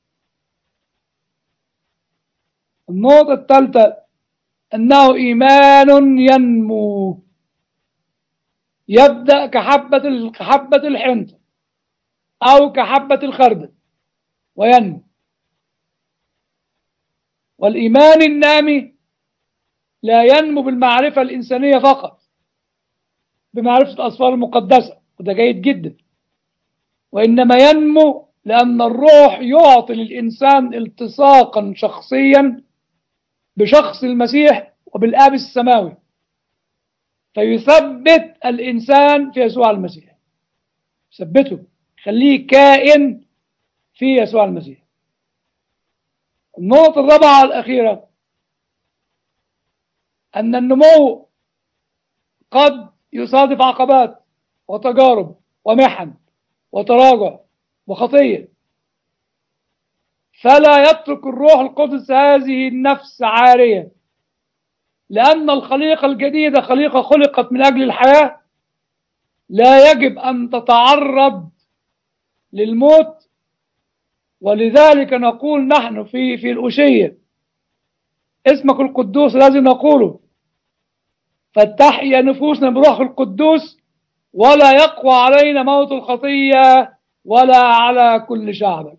النقطة الثالثة أنه إيمان ينمو يبدأ كحبة كحبة الحنطة أو كحبة الخردل وينمو والإيمان النامي لا ينمو بالمعرفة الإنسانية فقط بمعرفة الأسفار المقدسة وده جيد جدا وإنما ينمو لأن الروح يعطي للإنسان التصاقا شخصيا بشخص المسيح وبالآب السماوي فيثبت الإنسان في يسوع المسيح يثبته خليه كائن في يسوع المسيح النقطة الرابعة الأخيرة أن النمو قد يصادف عقبات وتجارب ومحن وتراجع وخطية فلا يترك الروح القدس هذه النفس عارية لأن الخليقة الجديدة خليقة خلقت من أجل الحياة لا يجب أن تتعرض للموت ولذلك نقول نحن في في الأشية اسمك القدوس الذي نقوله فتحيا نفوسنا بروح القدوس ولا يقوى علينا موت الخطية ولا على كل شعبك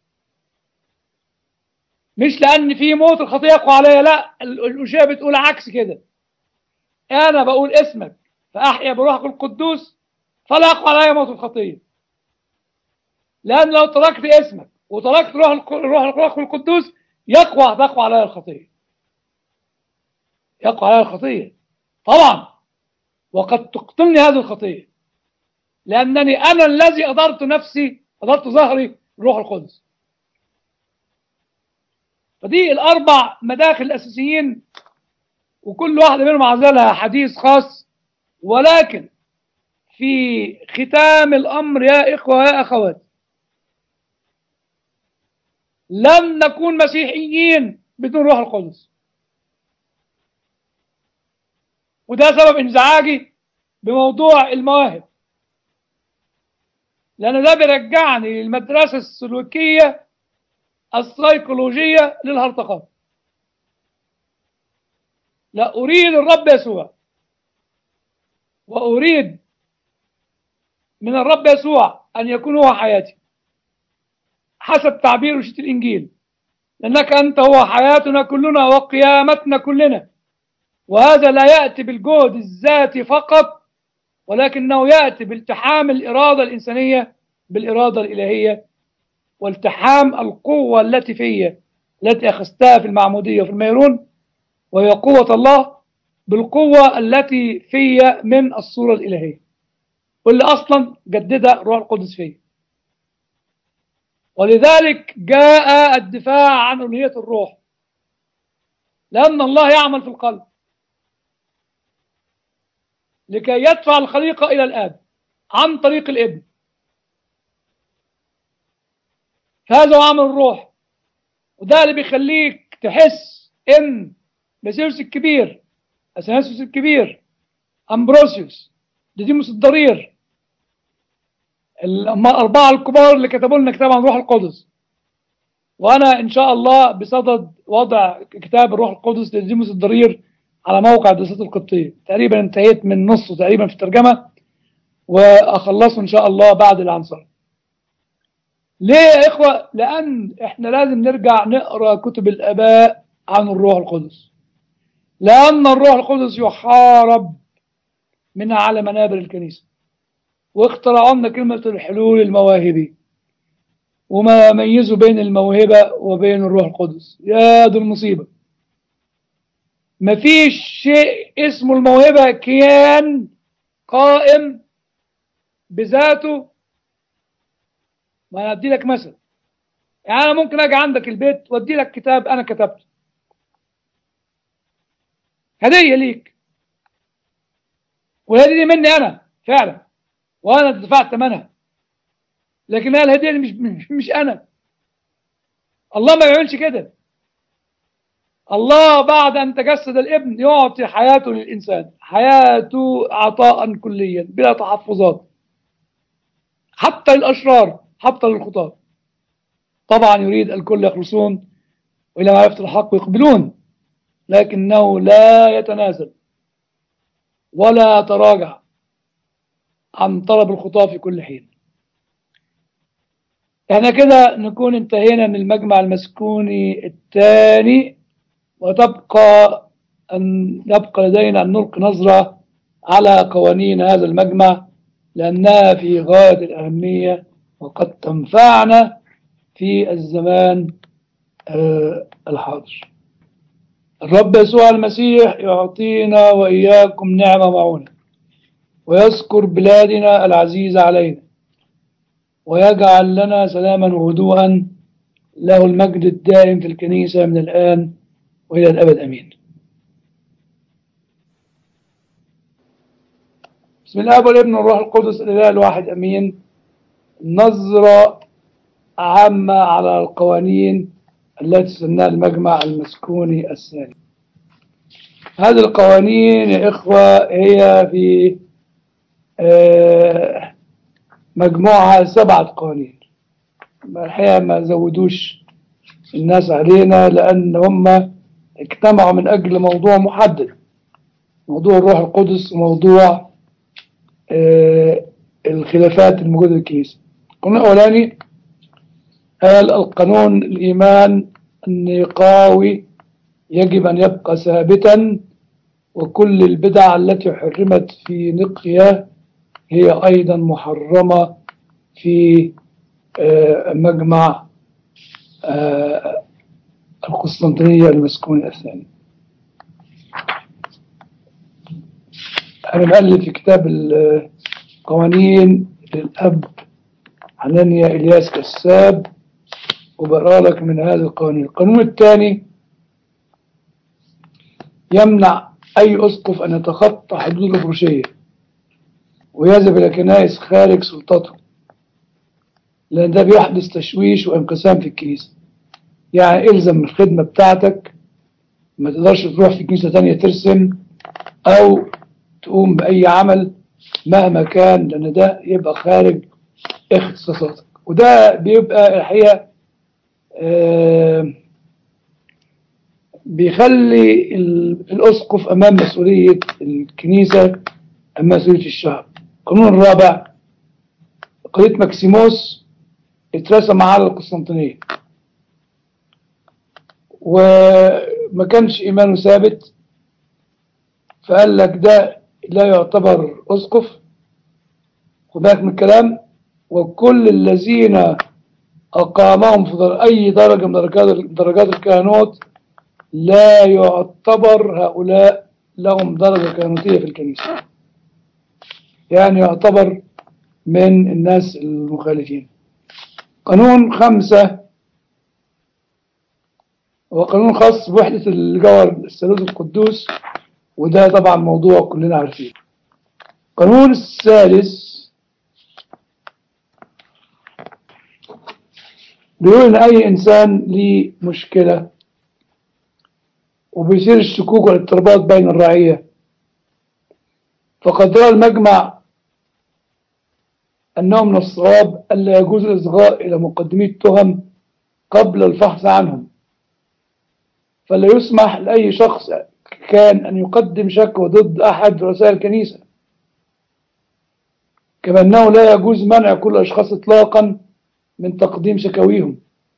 مش لأن في موت الخطية يقوى عليا لا الأشياء بتقول عكس كده أنا بقول اسمك فأحيا بروحك القدوس فلا يقوى عليا موت الخطية لأن لو تركت اسمك وتركت روح الروح القدوس يقوى تقوى عليا الخطية يقوى عليا الخطية طبعا وقد تقتلني هذه الخطية لأنني أنا الذي أدرت نفسي أدرت ظهري الروح القدس فدي الأربع مداخل الأساسيين وكل واحدة منهم عزلها حديث خاص ولكن في ختام الأمر يا إخوة يا أخوات لن نكون مسيحيين بدون روح القدس وده سبب انزعاجي بموضوع المواهب لأن ده بيرجعني للمدرسة السلوكية السيكولوجية للهرطقات لا أريد الرب يسوع وأريد من الرب يسوع أن يكون هو حياتي حسب تعبير وشية الإنجيل لأنك أنت هو حياتنا كلنا وقيامتنا كلنا وهذا لا يأتي بالجهد الذاتي فقط ولكنه يأتي بالتحام الإرادة الإنسانية بالإرادة الإلهية والتحام القوة التي فيا التي أخذتها في المعمودية وفي الميرون وهي قوة الله بالقوة التي فيا من الصورة الإلهية واللي أصلا جددها روح القدس فيا ولذلك جاء الدفاع عن ألوهية الروح لأن الله يعمل في القلب لكي يدفع الخليقة إلى الآب عن طريق الابن فهذا هو عمل الروح وده اللي بيخليك تحس ان باسيلوس الكبير اثناسيوس الكبير امبروسيوس ديديموس الضرير الأربعة الكبار اللي كتبوا لنا كتاب عن روح القدس وأنا إن شاء الله بصدد وضع كتاب الروح القدس لديموس الضرير على موقع الدراسات القبطية تقريبا انتهيت من نصه تقريبا في الترجمة وأخلصه إن شاء الله بعد العنصر ليه يا إخوة لأن إحنا لازم نرجع نقرأ كتب الآباء عن الروح القدس لأن الروح القدس يحارب من على منابر الكنيسة واخترعوا لنا كلمة الحلول المواهبي وما ميزوا بين الموهبة وبين الروح القدس يا دي المصيبة مفيش شيء اسمه الموهبة كيان قائم بذاته ما انا ادي لك مثل يعني انا ممكن اجي عندك البيت وادي لك كتاب انا كتبته هدية ليك والهدية دي مني أنا فعلا وأنا دفعت ثمنها لكن الهدية دي مش, مش, مش أنا الله ما بيعملش كده الله بعد أن تجسد الابن يعطي حياته للإنسان حياته عطاء كليا بلا تحفظات حتى للأشرار حتى للخطاة طبعا يريد الكل يخلصون وإلى معرفة الحق يقبلون لكنه لا يتنازل ولا يتراجع عن طلب الخطاة في كل حين احنا كده نكون انتهينا من المجمع المسكوني الثاني وتبقى أن يبقى لدينا أن نلقي نظرة على قوانين هذا المجمع لأنها في غاية الأهمية وقد تنفعنا في الزمان آه الحاضر الرب يسوع المسيح يعطينا وإياكم نعمة معونة ويذكر بلادنا العزيزة علينا ويجعل لنا سلاما وهدوءا له المجد الدائم في الكنيسة من الآن وإلى الأبد أمين بسم الله والابن والروح القدس الإله الواحد أمين نظرة عامة على القوانين التي سنها المجمع المسكوني الثاني هذه القوانين يا إخوة هي في مجموعة سبعة قوانين الحقيقة ما زودوش الناس علينا لأن هم اجتمعوا من أجل موضوع محدد موضوع الروح القدس وموضوع الخلافات الموجودة في الكنيسة القانون الأولاني قال القانون الإيمان النقاوي يجب أن يبقى ثابتا وكل البدع التي حرمت في نقية هي أيضا محرمة في مجمع القسطنطينية المسكوني الثاني أنا مؤلف في كتاب القوانين للأب حنانيا إلياس كساب وبقرا لك من هذه القوانين القانون الثاني يمنع أي أسقف أن يتخطى حدود الأبروشية ويذهب إلى كنائس خارج سلطته لأن ده بيحدث تشويش وانقسام في الكنيسة يعني إلزم الخدمة بتاعتك ما تقدرش تروح في كنيسة تانية ترسم أو تقوم بأي عمل مهما كان لأن ده يبقى خارج اختصاصاتك وده بيبقى الحقيقة آه بيخلي الأسقف أمام مسؤولية الكنيسة أمام مسؤولية الشعب القانون الرابع قضية ماكسيموس اترسم على القسطنطينية وما كانش إيمانه ثابت فقال لك ده لا يعتبر أسقف خد بالك من الكلام وكل الذين أقامهم في أي درجة من درجات درجات الكهنوت لا يعتبر هؤلاء لهم درجة كهنوتية في الكنيسة يعني يعتبر من الناس المخالفين قانون خمسة هو قانون خاص بوحدة الجوهر الثالوث القدوس وده طبعا موضوع كلنا عارفين القانون الثالث بيقول ان اي انسان ليه مشكلة وبيصير الشكوك والاضطرابات بين الرعية فقد رأى المجمع أنه من الصواب ألا يجوز الإصغاء إلى مقدمي التهم قبل الفحص عنهم فلا يسمح لأي شخص كان أن يقدم شكوى ضد أحد رؤساء الكنيسة كما أنه لا يجوز منع كل الأشخاص إطلاقا من تقديم شكاويهم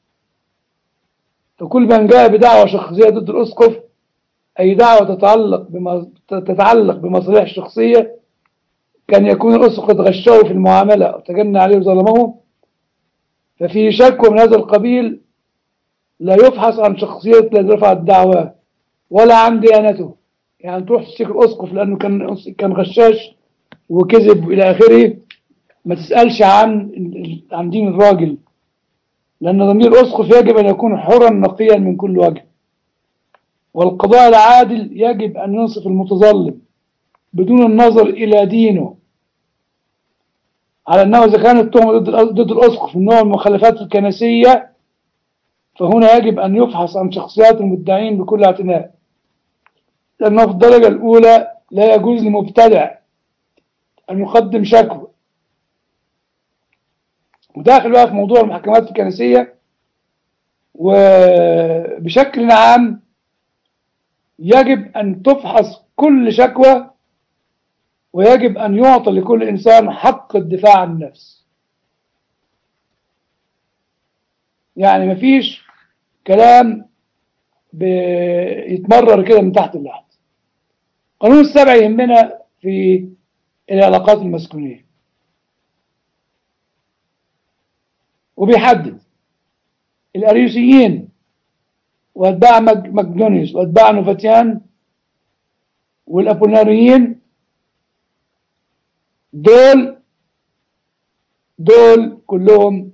فكل من جاء بدعوة شخصية ضد الأسقف أي دعوة تتعلق بما تتعلق بمصالح الشخصية كان يكون الأسقف قد غشاه في المعاملة أو تجنى عليه وظلمه ففي شكوى من هذا القبيل لا يفحص عن شخصية الذي رفع الدعوة ولا عن ديانته يعني تروح تشتكي الأسقف لأنه كان كان غشاش وكذب إلى آخره ما تسألش عن عن دين الراجل لأن ضمير الأسقف يجب أن يكون حرا نقيا من كل وجه والقضاء العادل يجب أن ينصف المتظلم بدون النظر إلى دينه على أنه إذا كانت تهمة ضد ضد الأسقف من نوع المخالفات الكنسية فهنا يجب أن يفحص عن شخصيات المدعين بكل اعتناء لأنه في الدرجة الأولى لا يجوز لمبتدع أن يقدم شكوى وداخل بقى في موضوع المحكمات الكنسية وبشكل عام يجب أن تفحص كل شكوى ويجب أن يعطى لكل إنسان حق الدفاع عن النفس يعني مفيش كلام بيتمرر كده من تحت لتحت قانون السبع يهمنا في العلاقات المسكونية وبيحدد الأريوسيين وأتباع مك- مقدونيوس وأتباع نوفاتيان والأبولاريين دول دول كلهم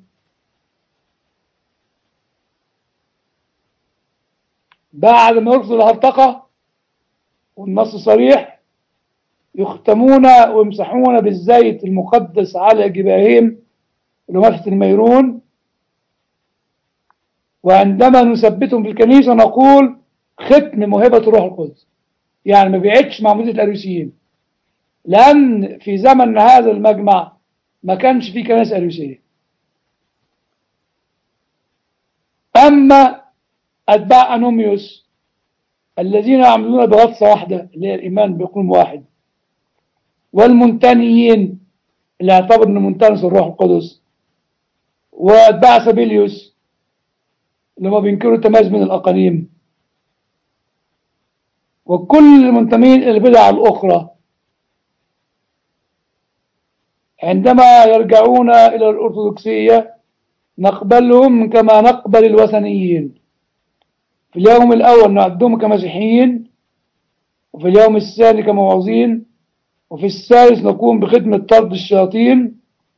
بعد ما يرفضوا الهرطقة والنص صريح يختمون ويمسحون بالزيت المقدس على جباههم لمسة الميرون وعندما نثبتهم في الكنيسة نقول ختم موهبة الروح القدس يعني ما بيعدش معمودية الأريوسيين لأن في زمن هذا المجمع ما كانش فيه كنائس أريوسية أما أتباع أنوميوس الذين يعملون بغطسة واحدة اللي هي الإيمان بيقوم واحد والمنتنيين اللي اعتبر أنه منتنس الروح القدس وأتباع سابيليوس اللي هم بينكروا التميز من الأقانيم وكل المنتمين إلى البدع الأخرى عندما يرجعون إلى الأرثوذكسية نقبلهم كما نقبل الوثنيين في اليوم الأول نعدهم كمسيحيين وفي اليوم الثاني كموعظين وفي الثالث نقوم بخدمة طرد الشياطين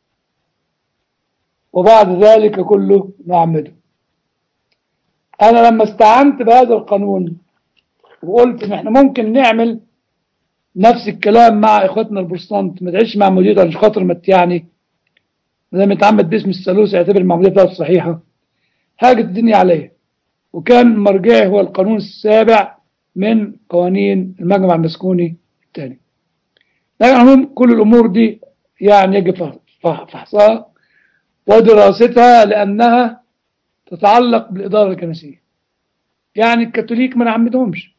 وبعد ذلك كله نعمده أنا لما استعنت بهذا القانون وقلت إن إحنا ممكن نعمل نفس الكلام مع إخواتنا البروتستانت ما تعيش مع مدير عشان خاطر ما يعني ما دام يتعمد باسم الثالوث يعتبر المعمودية بتاعته صحيحة هاجت الدنيا عليا وكان مرجعي هو القانون السابع من قوانين المجمع المسكوني الثاني لكن عموم كل الأمور دي يعني يجب فح- فحصها ودراستها لأنها تتعلق بالإدارة الكنسية يعني الكاثوليك ما نعمدهمش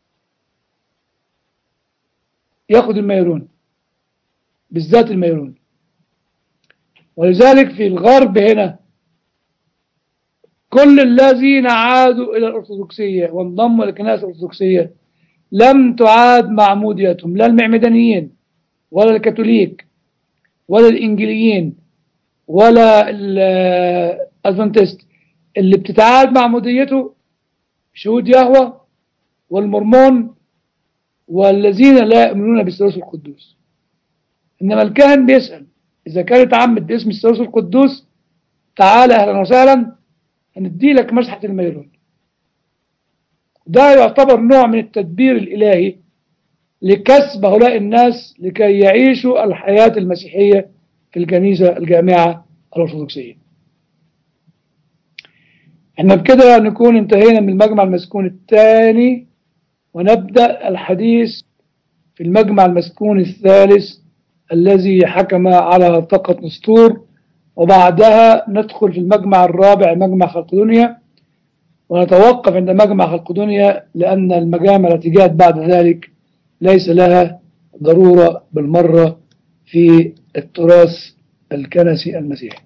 ياخد الميرون بالذات الميرون ولذلك في الغرب هنا كل الذين عادوا إلى الأرثوذكسية وانضموا للكنائس الأرثوذكسية لم تعاد معموديتهم لا المعمدانيين ولا الكاثوليك ولا الإنجيليين ولا الأدفنتست اللي بتتعاد معموديته شهود يهوى والمرمون والذين لا يؤمنون بالثالوث القدوس إنما الكاهن بيسأل إذا كان اتعمد باسم الثالوث القدوس تعالى أهلا وسهلا هندي لك مسحة الميرون ده يعتبر نوع من التدبير الإلهي لكسب هؤلاء الناس لكي يعيشوا الحياة المسيحية في الكنيسة الجامعة الأرثوذكسية احنا بكده نكون انتهينا من المجمع المسكون الثاني ونبدأ الحديث في المجمع المسكون الثالث الذي حكم على طاقة نسطور وبعدها ندخل في المجمع الرابع مجمع خلقدونيا ونتوقف عند مجمع خلقدونيا لأن المجامع التي جاءت بعد ذلك ليس لها ضرورة بالمرة في التراث الكنسي المسيحي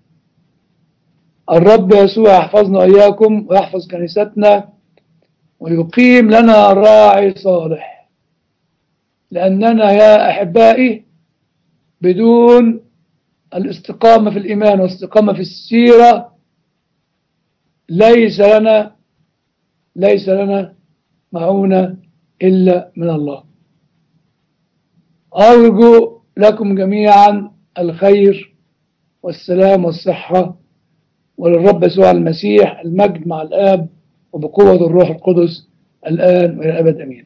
الرب يسوع يحفظنا وإياكم ويحفظ كنيستنا ويقيم لنا راعي صالح لأننا يا أحبائي بدون الاستقامة في الإيمان والاستقامة في السيرة ليس لنا ليس لنا معونة إلا من الله أرجو لكم جميعا الخير والسلام والصحة وللرب يسوع المسيح المجد مع الآب وبقوة الروح القدس الآن وإلى الأبد أمين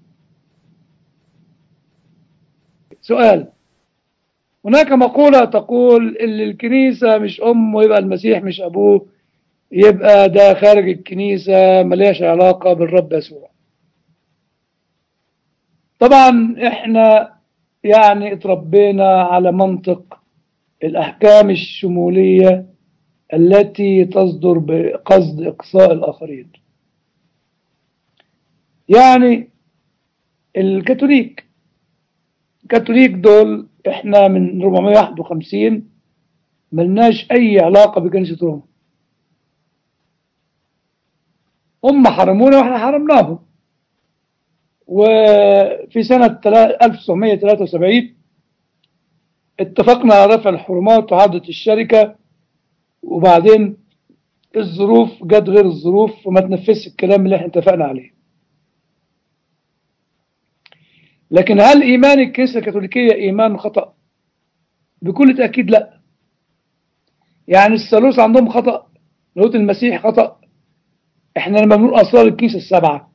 سؤال هناك مقولة تقول اللي الكنيسة مش أم ويبقى المسيح مش أبوه يبقى ده خارج الكنيسة ملياش علاقة بالرب يسوع طبعا احنا يعني اتربينا على منطق الأحكام الشمولية التي تصدر بقصد إقصاء الآخرين يعني الكاثوليك الكاثوليك دول احنا من 451 ملناش أي علاقة بكنيسة روما هم حرمونا واحنا حرمناهم وفي سنة 1973 اتفقنا على رفع الحرمات وعودة الشركة وبعدين الظروف جت غير الظروف وما تنفذش الكلام اللي احنا اتفقنا عليه لكن هل إيمان الكنيسة الكاثوليكية إيمان خطأ؟ بكل تأكيد لا يعني الثالوث عندهم خطأ لاهوت المسيح خطأ احنا لما بنقول أسرار الكنيسة السبعة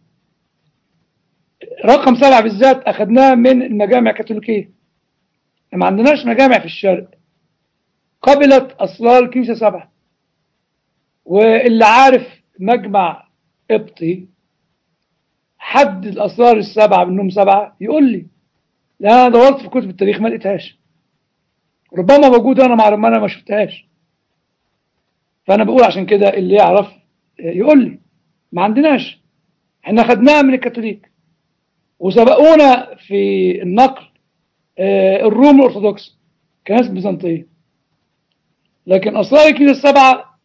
رقم سبعة بالذات أخذناه من المجامع الكاثوليكية ما عندناش مجامع في الشرق قبلت أسرار الكنيسة سبعة واللي عارف مجمع قبطي حد الأسرار السبعة منهم سبعة يقول لي لا أنا دورت في كتب التاريخ ما لقيتهاش ربما موجودة أنا مع أنا ما شفتهاش فأنا بقول عشان كده اللي يعرف يقول لي ما عندناش احنا خدناها من الكاثوليك وسبقونا في النقل الروم الأرثوذكس كناس بيزنطية لكن أسرار الكنيسة السبعة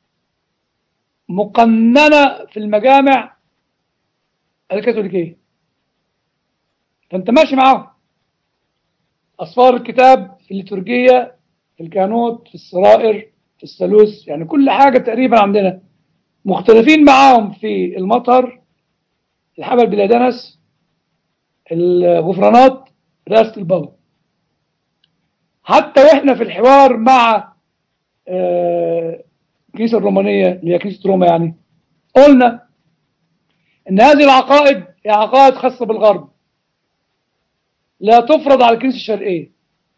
مقننة في المجامع الكاثوليكية فأنت ماشي معاهم أسفار الكتاب في الليتورجية في الكهنوت في السرائر في الثالوث يعني كل حاجة تقريبا عندنا مختلفين معاهم في المطهر الحبل بلا دنس الغفرانات رئاسة البابا حتى واحنا في الحوار مع الكنيسة الرومانية اللي هي كنيسة روما يعني قلنا ان هذه العقائد هي عقائد خاصة بالغرب لا تفرض على الكنيسة الشرقية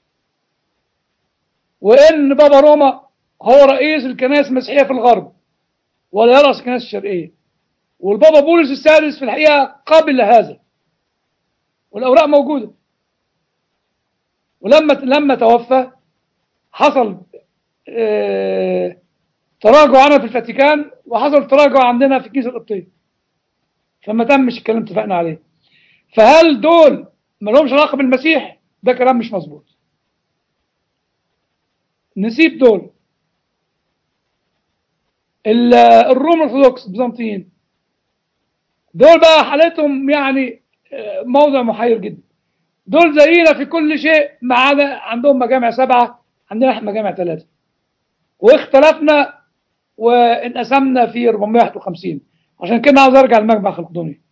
وان بابا روما هو رئيس الكنائس المسيحية في الغرب ولا يرأس الكنائس الشرقية والبابا بولس السادس في الحقيقة قبل هذا والأوراق موجودة ولما لما توفى حصل اه تراجع عنا في الفاتيكان وحصل تراجع عندنا في الكنيسة القبطية فما تمش الكلام اتفقنا عليه فهل دول ما لهمش علاقة بالمسيح ده كلام مش مظبوط نسيب دول الروم الارثوذكس بيزنطيين دول بقى حالتهم يعني موضع محير جدا دول زينا في كل شيء ما عدا عندهم مجامع سبعة عندنا احنا مجامع ثلاثة واختلفنا وانقسمنا في 451 عشان كده عاوز ارجع لمجمع الخلقدوني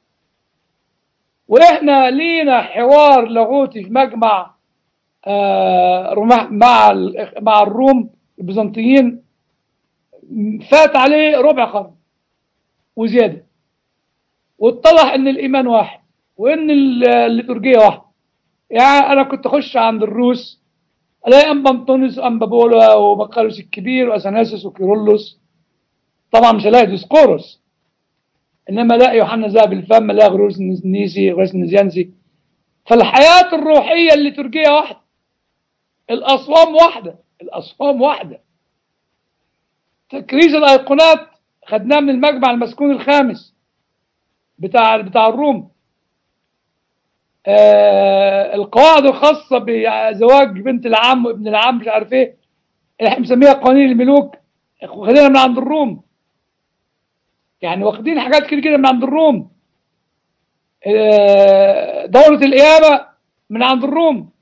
واحنا لينا حوار لاغوتي في مجمع آه مع مع الروم البيزنطيين فات عليه ربع قرن وزياده واتضح ان الايمان واحد وان الليتورجيه واحده يعني انا كنت اخش عند الروس الاقي انبا انطونيوس وانبا بولا ومقالوس الكبير واثناسيوس وكيرلس طبعا مش هلاقي ديسقورس انما الاقي يوحنا ذهب الفم الاقي غروس النيسي غروس النزيانسي فالحياه الروحيه الليتورجيه واحده الاصوام واحده الاصوام واحده تكريس الايقونات خدناه من المجمع المسكون الخامس بتاع بتاع الروم آه القواعد الخاصه بزواج بنت العم وابن العم مش عارف ايه احنا بنسميها قوانين الملوك واخدينها من عند الروم يعني واخدين حاجات كده كده من عند الروم آه دورة القيامة من عند الروم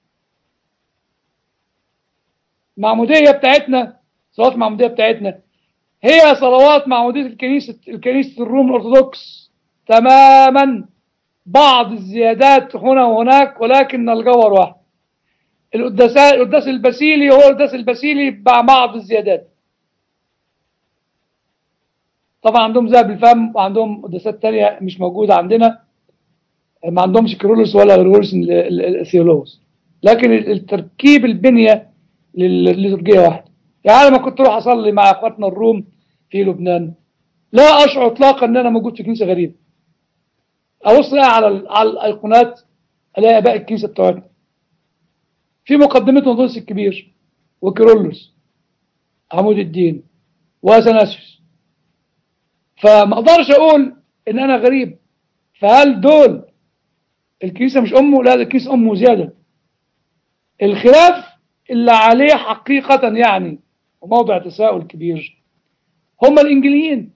معمودية بتاعتنا صلاة المعمودية بتاعتنا هي صلوات معمودية الكنيسة الكنيسة الروم الأرثوذكس تماما بعض الزيادات هنا وهناك ولكن الجوهر واحد القداس القداس البسيلي هو القداس البسيلي مع بعض الزيادات طبعا عندهم ذهب الفم وعندهم قداسات تانية مش موجودة عندنا ما عندهمش كيرلس ولا غرغورس الثيولوس لكن التركيب البنية للليتورجية واحدة يعني لما كنت اروح اصلي مع اخواتنا الروم في لبنان لا اشعر اطلاقا ان انا موجود في كنيسه غريبه ابص على على الايقونات الاقي اباء الكنيسه بتوعنا في مقدمتهم دونس الكبير وكيرلس عمود الدين واثناسيوس فما اقدرش اقول ان انا غريب فهل دول الكنيسه مش امه لا الكنيسه امه زياده الخلاف اللي عليه حقيقه يعني وموضع تساؤل كبير هم الانجيليين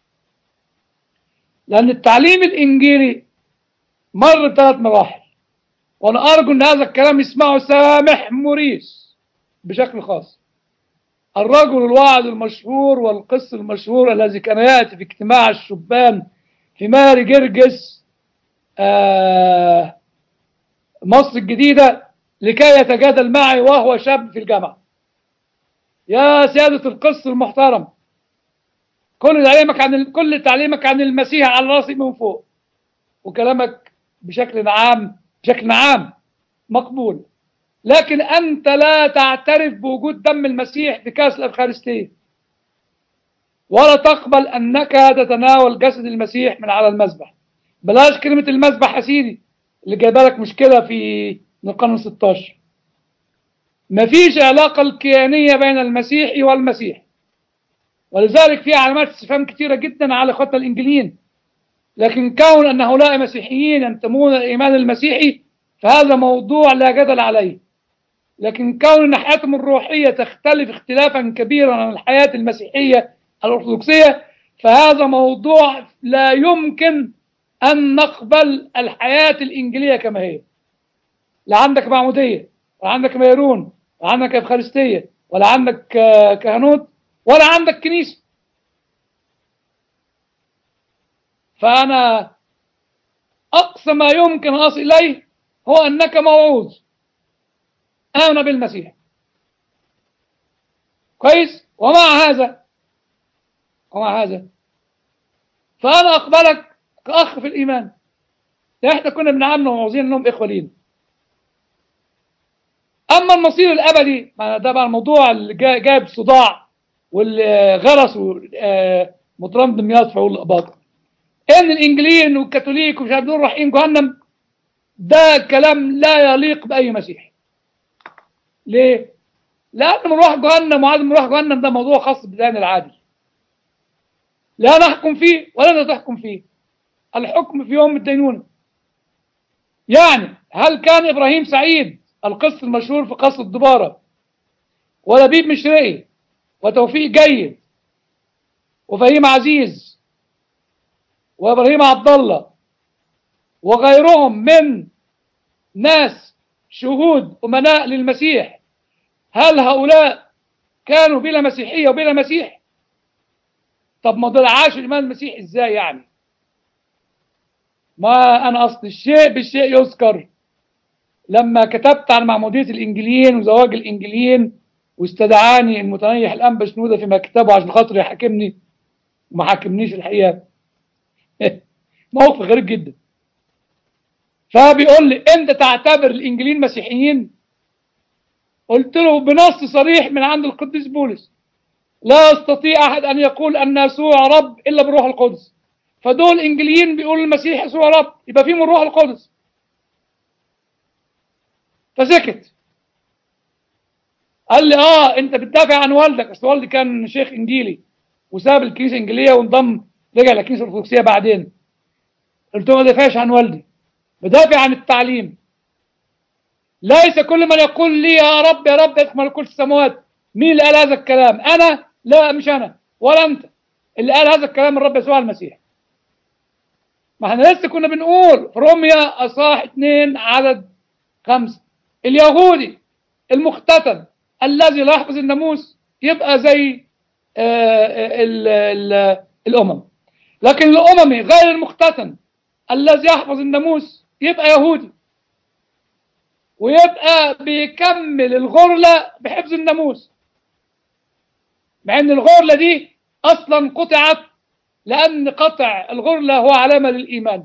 لان التعليم الانجيلي مر بثلاث مراحل وانا ارجو ان هذا الكلام يسمعه سامح موريس بشكل خاص الرجل الواعظ المشهور والقس المشهور الذي كان ياتي في اجتماع الشبان في ماري جرجس آه مصر الجديده لكي يتجادل معي وهو شاب في الجامعه يا سياده القس المحترم كل تعليمك عن كل تعليمك عن المسيح على راسي من فوق وكلامك بشكل عام بشكل عام مقبول لكن أنت لا تعترف بوجود دم المسيح في كأس الأفخارستية ولا تقبل أنك تتناول جسد المسيح من على المذبح بلاش كلمة المذبح يا سيدي اللي جايبه لك مشكلة في من القرن 16 مفيش علاقة الكيانية بين المسيحي والمسيح ولذلك في علامات استفهام كثيرة جدا على اخواتنا الانجليين لكن كون ان هؤلاء مسيحيين ينتمون الى الايمان المسيحي فهذا موضوع لا جدل عليه لكن كون ان حياتهم الروحية تختلف اختلافا كبيرا عن الحياة المسيحية الارثوذكسية فهذا موضوع لا يمكن ان نقبل الحياة الانجيلية كما هي لا عندك معمودية ولا عندك ميرون ولا عندك افخارستية ولا عندك كهنوت ولا عندك كنيسة فأنا أقصى ما يمكن أصل إليه هو أنك موعوظ آمن بالمسيح كويس ومع هذا ومع هذا فأنا أقبلك كأخ في الإيمان احنا كنا بنعاملهم وعاوزين انهم اخوه لينا اما المصير الابدي ده بقى الموضوع اللي جايب صداع واللي غرسوا مطران دمياط في الاباطه ان الانجليين والكاثوليك ومش عارف دول رايحين جهنم ده كلام لا يليق باي مسيحي ليه لان مروح جهنم وعدم مروح جهنم ده موضوع خاص بالدين العادل لا نحكم فيه ولا انت تحكم فيه الحكم في يوم الدينونة يعني هل كان ابراهيم سعيد القس المشهور في قصر الدبارة ولبيب مشرقي وتوفيق جيد وفهيم عزيز وابراهيم عبد الله وغيرهم من ناس شهود امناء للمسيح هل هؤلاء كانوا بلا مسيحيه وبلا مسيح طب ما دول عاشوا الايمان المسيحي ازاي يعني ما انا اصل الشيء بالشيء يذكر لما كتبت عن معموديه الانجليين وزواج الانجليين واستدعاني المتنيح الانبا شنوده في مكتبه عشان خاطر يحاكمني وما حاكمنيش الحقيقه موقف غريب جدا فبيقول لي انت تعتبر الانجليين مسيحيين قلت له بنص صريح من عند القديس بولس لا يستطيع احد ان يقول ان يسوع رب الا بالروح القدس فدول انجليين بيقولوا المسيح يسوع رب يبقى فيهم الروح القدس فسكت قال لي اه انت بتدافع عن والدك اصل والدي كان شيخ انجيلي وساب الكنيسه الانجيليه وانضم رجع للكنيسه الارثوذكسيه بعدين قلت له ما دافعش عن والدي بدافع عن التعليم ليس كل من يقول لي يا رب يا رب يدخل ملكوت السماوات مين اللي قال هذا الكلام انا لا مش انا ولا انت اللي قال هذا الكلام الرب يسوع المسيح ما احنا لسه كنا بنقول في روميا اصحاح 2 عدد خمسة اليهودي المختتن الذي لا يحفظ الناموس يبقى زي ال ال الامم لكن الاممي غير المختتن الذي يحفظ الناموس يبقى يهودي ويبقى بيكمل الغرلة بحفظ الناموس مع ان الغرلة دي اصلا قطعت لأن قطع الغرلة هو علامة للإيمان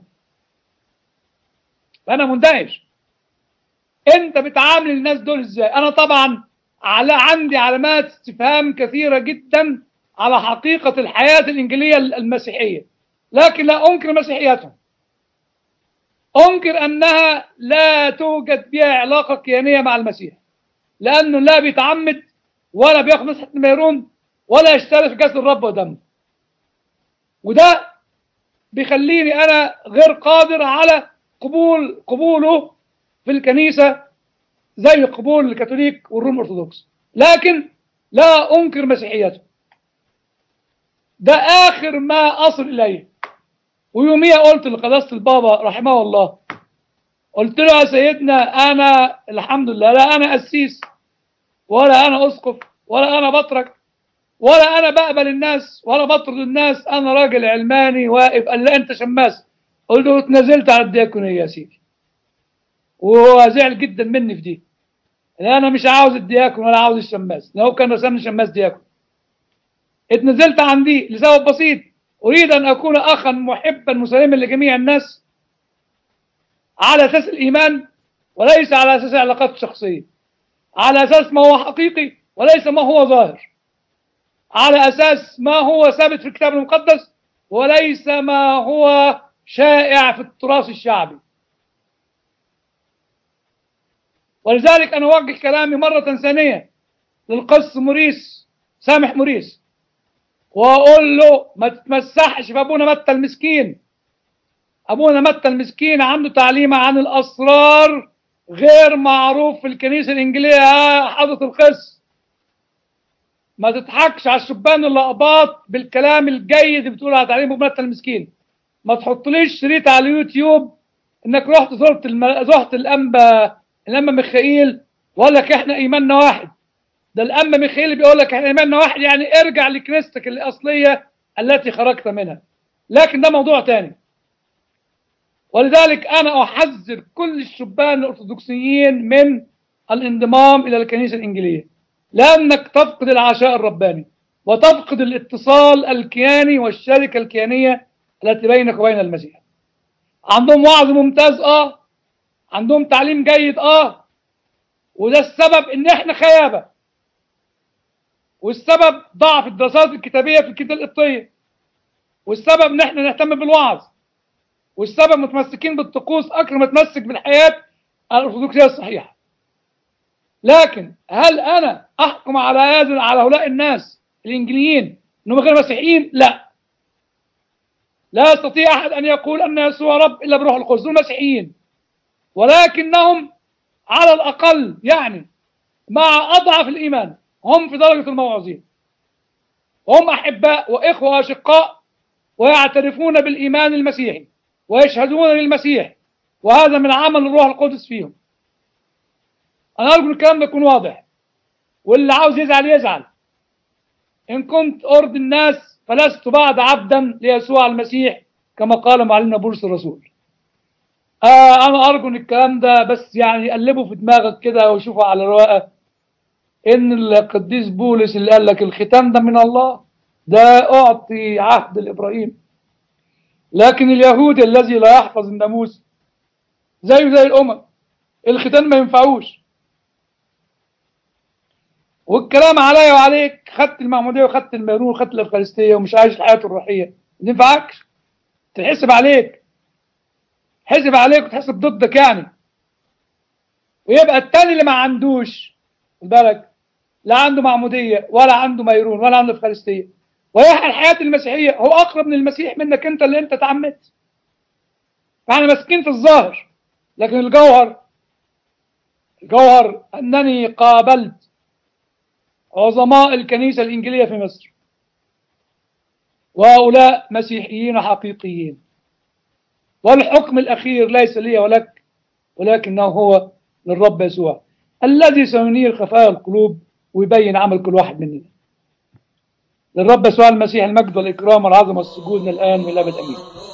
فأنا مندهش أنت بتعامل الناس دول إزاي أنا طبعا على عندي علامات استفهام كثيرة جدا على حقيقة الحياة الإنجيلية المسيحية لكن لا أنكر مسيحيتهم أنكر أنها لا توجد بها علاقة كيانية مع المسيح لأنه لا بيتعمد ولا بياخد مسحة الميرون ولا يشترك في جسد الرب ودمه وده بيخليني أنا غير قادر على قبول قبوله في الكنيسة زي قبول الكاثوليك والروم الأرثوذكس لكن لا أنكر مسيحيته ده آخر ما أصل إليه ويوميها قلت لقداسة البابا رحمه الله قلت له يا سيدنا أنا الحمد لله لا أنا قسيس ولا أنا أسقف ولا أنا بطرك ولا أنا بقبل الناس ولا بطرد الناس أنا راجل علماني واقف قال لا أنت شماس قلت له اتنزلت على الدياكونية يا سيدي وهو زعل جدا مني في دي لا أنا مش عاوز الدياكون ولا عاوز الشماس لو كان رسمني شماس دياكون اتنزلت عن دي لسبب بسيط أريد أن أكون أخا محبا مسلما لجميع الناس على أساس الإيمان وليس على أساس العلاقات الشخصية على أساس ما هو حقيقي وليس ما هو ظاهر على أساس ما هو ثابت في الكتاب المقدس وليس ما هو شائع في التراث الشعبي ولذلك أنا أوجه كلامي مرة ثانية للقس موريس سامح موريس وأقول له ما تتمسحش في أبونا متى المسكين أبونا متى المسكين عنده تعليم عن الأسرار غير معروف في الكنيسة الإنجيلية يا حضرة القس ما تضحكش على الشبان اللقباط بالكلام الجيد اللي بتقول على تعليم متى المسكين ما تحطليش شريط على اليوتيوب انك رحت زرت الم... زرت الانبا الانبا ميخائيل وقال لك احنا ايماننا واحد ده الانبا ميخائيل بيقول لك احنا ايماننا واحد يعني ارجع لكنيستك الاصليه التي خرجت منها لكن ده موضوع تاني ولذلك انا احذر كل الشبان الارثوذكسيين من الانضمام الى الكنيسه الانجيليه لانك تفقد العشاء الرباني وتفقد الاتصال الكياني والشركه الكيانيه التي بينك وبين المسيح عندهم وعظ ممتاز اه عندهم تعليم جيد اه وده السبب ان احنا خيابه والسبب ضعف الدراسات الكتابيه في الكتاب القبطيه والسبب ان احنا نهتم بالوعظ والسبب متمسكين بالطقوس اكثر ما نتمسك بالحياه الارثوذكسيه الصحيحه لكن هل انا احكم على هذا على هؤلاء الناس الانجليين انهم غير مسيحيين لا لا يستطيع احد ان يقول ان يسوع رب الا بروح القدس دول مسيحيين ولكنهم على الاقل يعني مع اضعف الايمان هم في درجه الموعظين هم احباء واخوه واشقاء ويعترفون بالايمان المسيحي ويشهدون للمسيح وهذا من عمل الروح القدس فيهم انا ارجو الكلام ده يكون واضح واللي عاوز يزعل يزعل ان كنت ارضي الناس فلست بعد عبدا ليسوع المسيح كما قال معلمنا بولس الرسول آه انا ارجو ان الكلام ده بس يعني قلبه في دماغك كده وشوفه على رواقه ان القديس بولس اللي قال لك الختام ده من الله ده اعطي عهد لابراهيم لكن اليهودي الذي لا يحفظ الناموس زيه زي الامم الختان ما ينفعوش والكلام عليا وعليك خدت المعموديه وخدت الميرون وخدت الافخارستيه ومش عايش الحياه الروحيه ما ينفعكش تحسب عليك حسب عليك وتحسب ضدك يعني ويبقى التاني اللي ما عندوش خد بالك لا عنده معموديه ولا عنده ميرون ولا عنده افخارستيه ويحيى الحياه المسيحيه هو اقرب من المسيح منك انت اللي انت تعمدت فاحنا ماسكين في الظاهر لكن الجوهر الجوهر انني قابلت عظماء الكنيسة الإنجيلية في مصر وهؤلاء مسيحيين حقيقيين والحكم الأخير ليس لي ولك ولكنه هو للرب يسوع الذي سينير خفايا القلوب ويبين عمل كل واحد مننا للرب يسوع المسيح المجد والإكرام والعظمة والسجود من الآن والأبد أمين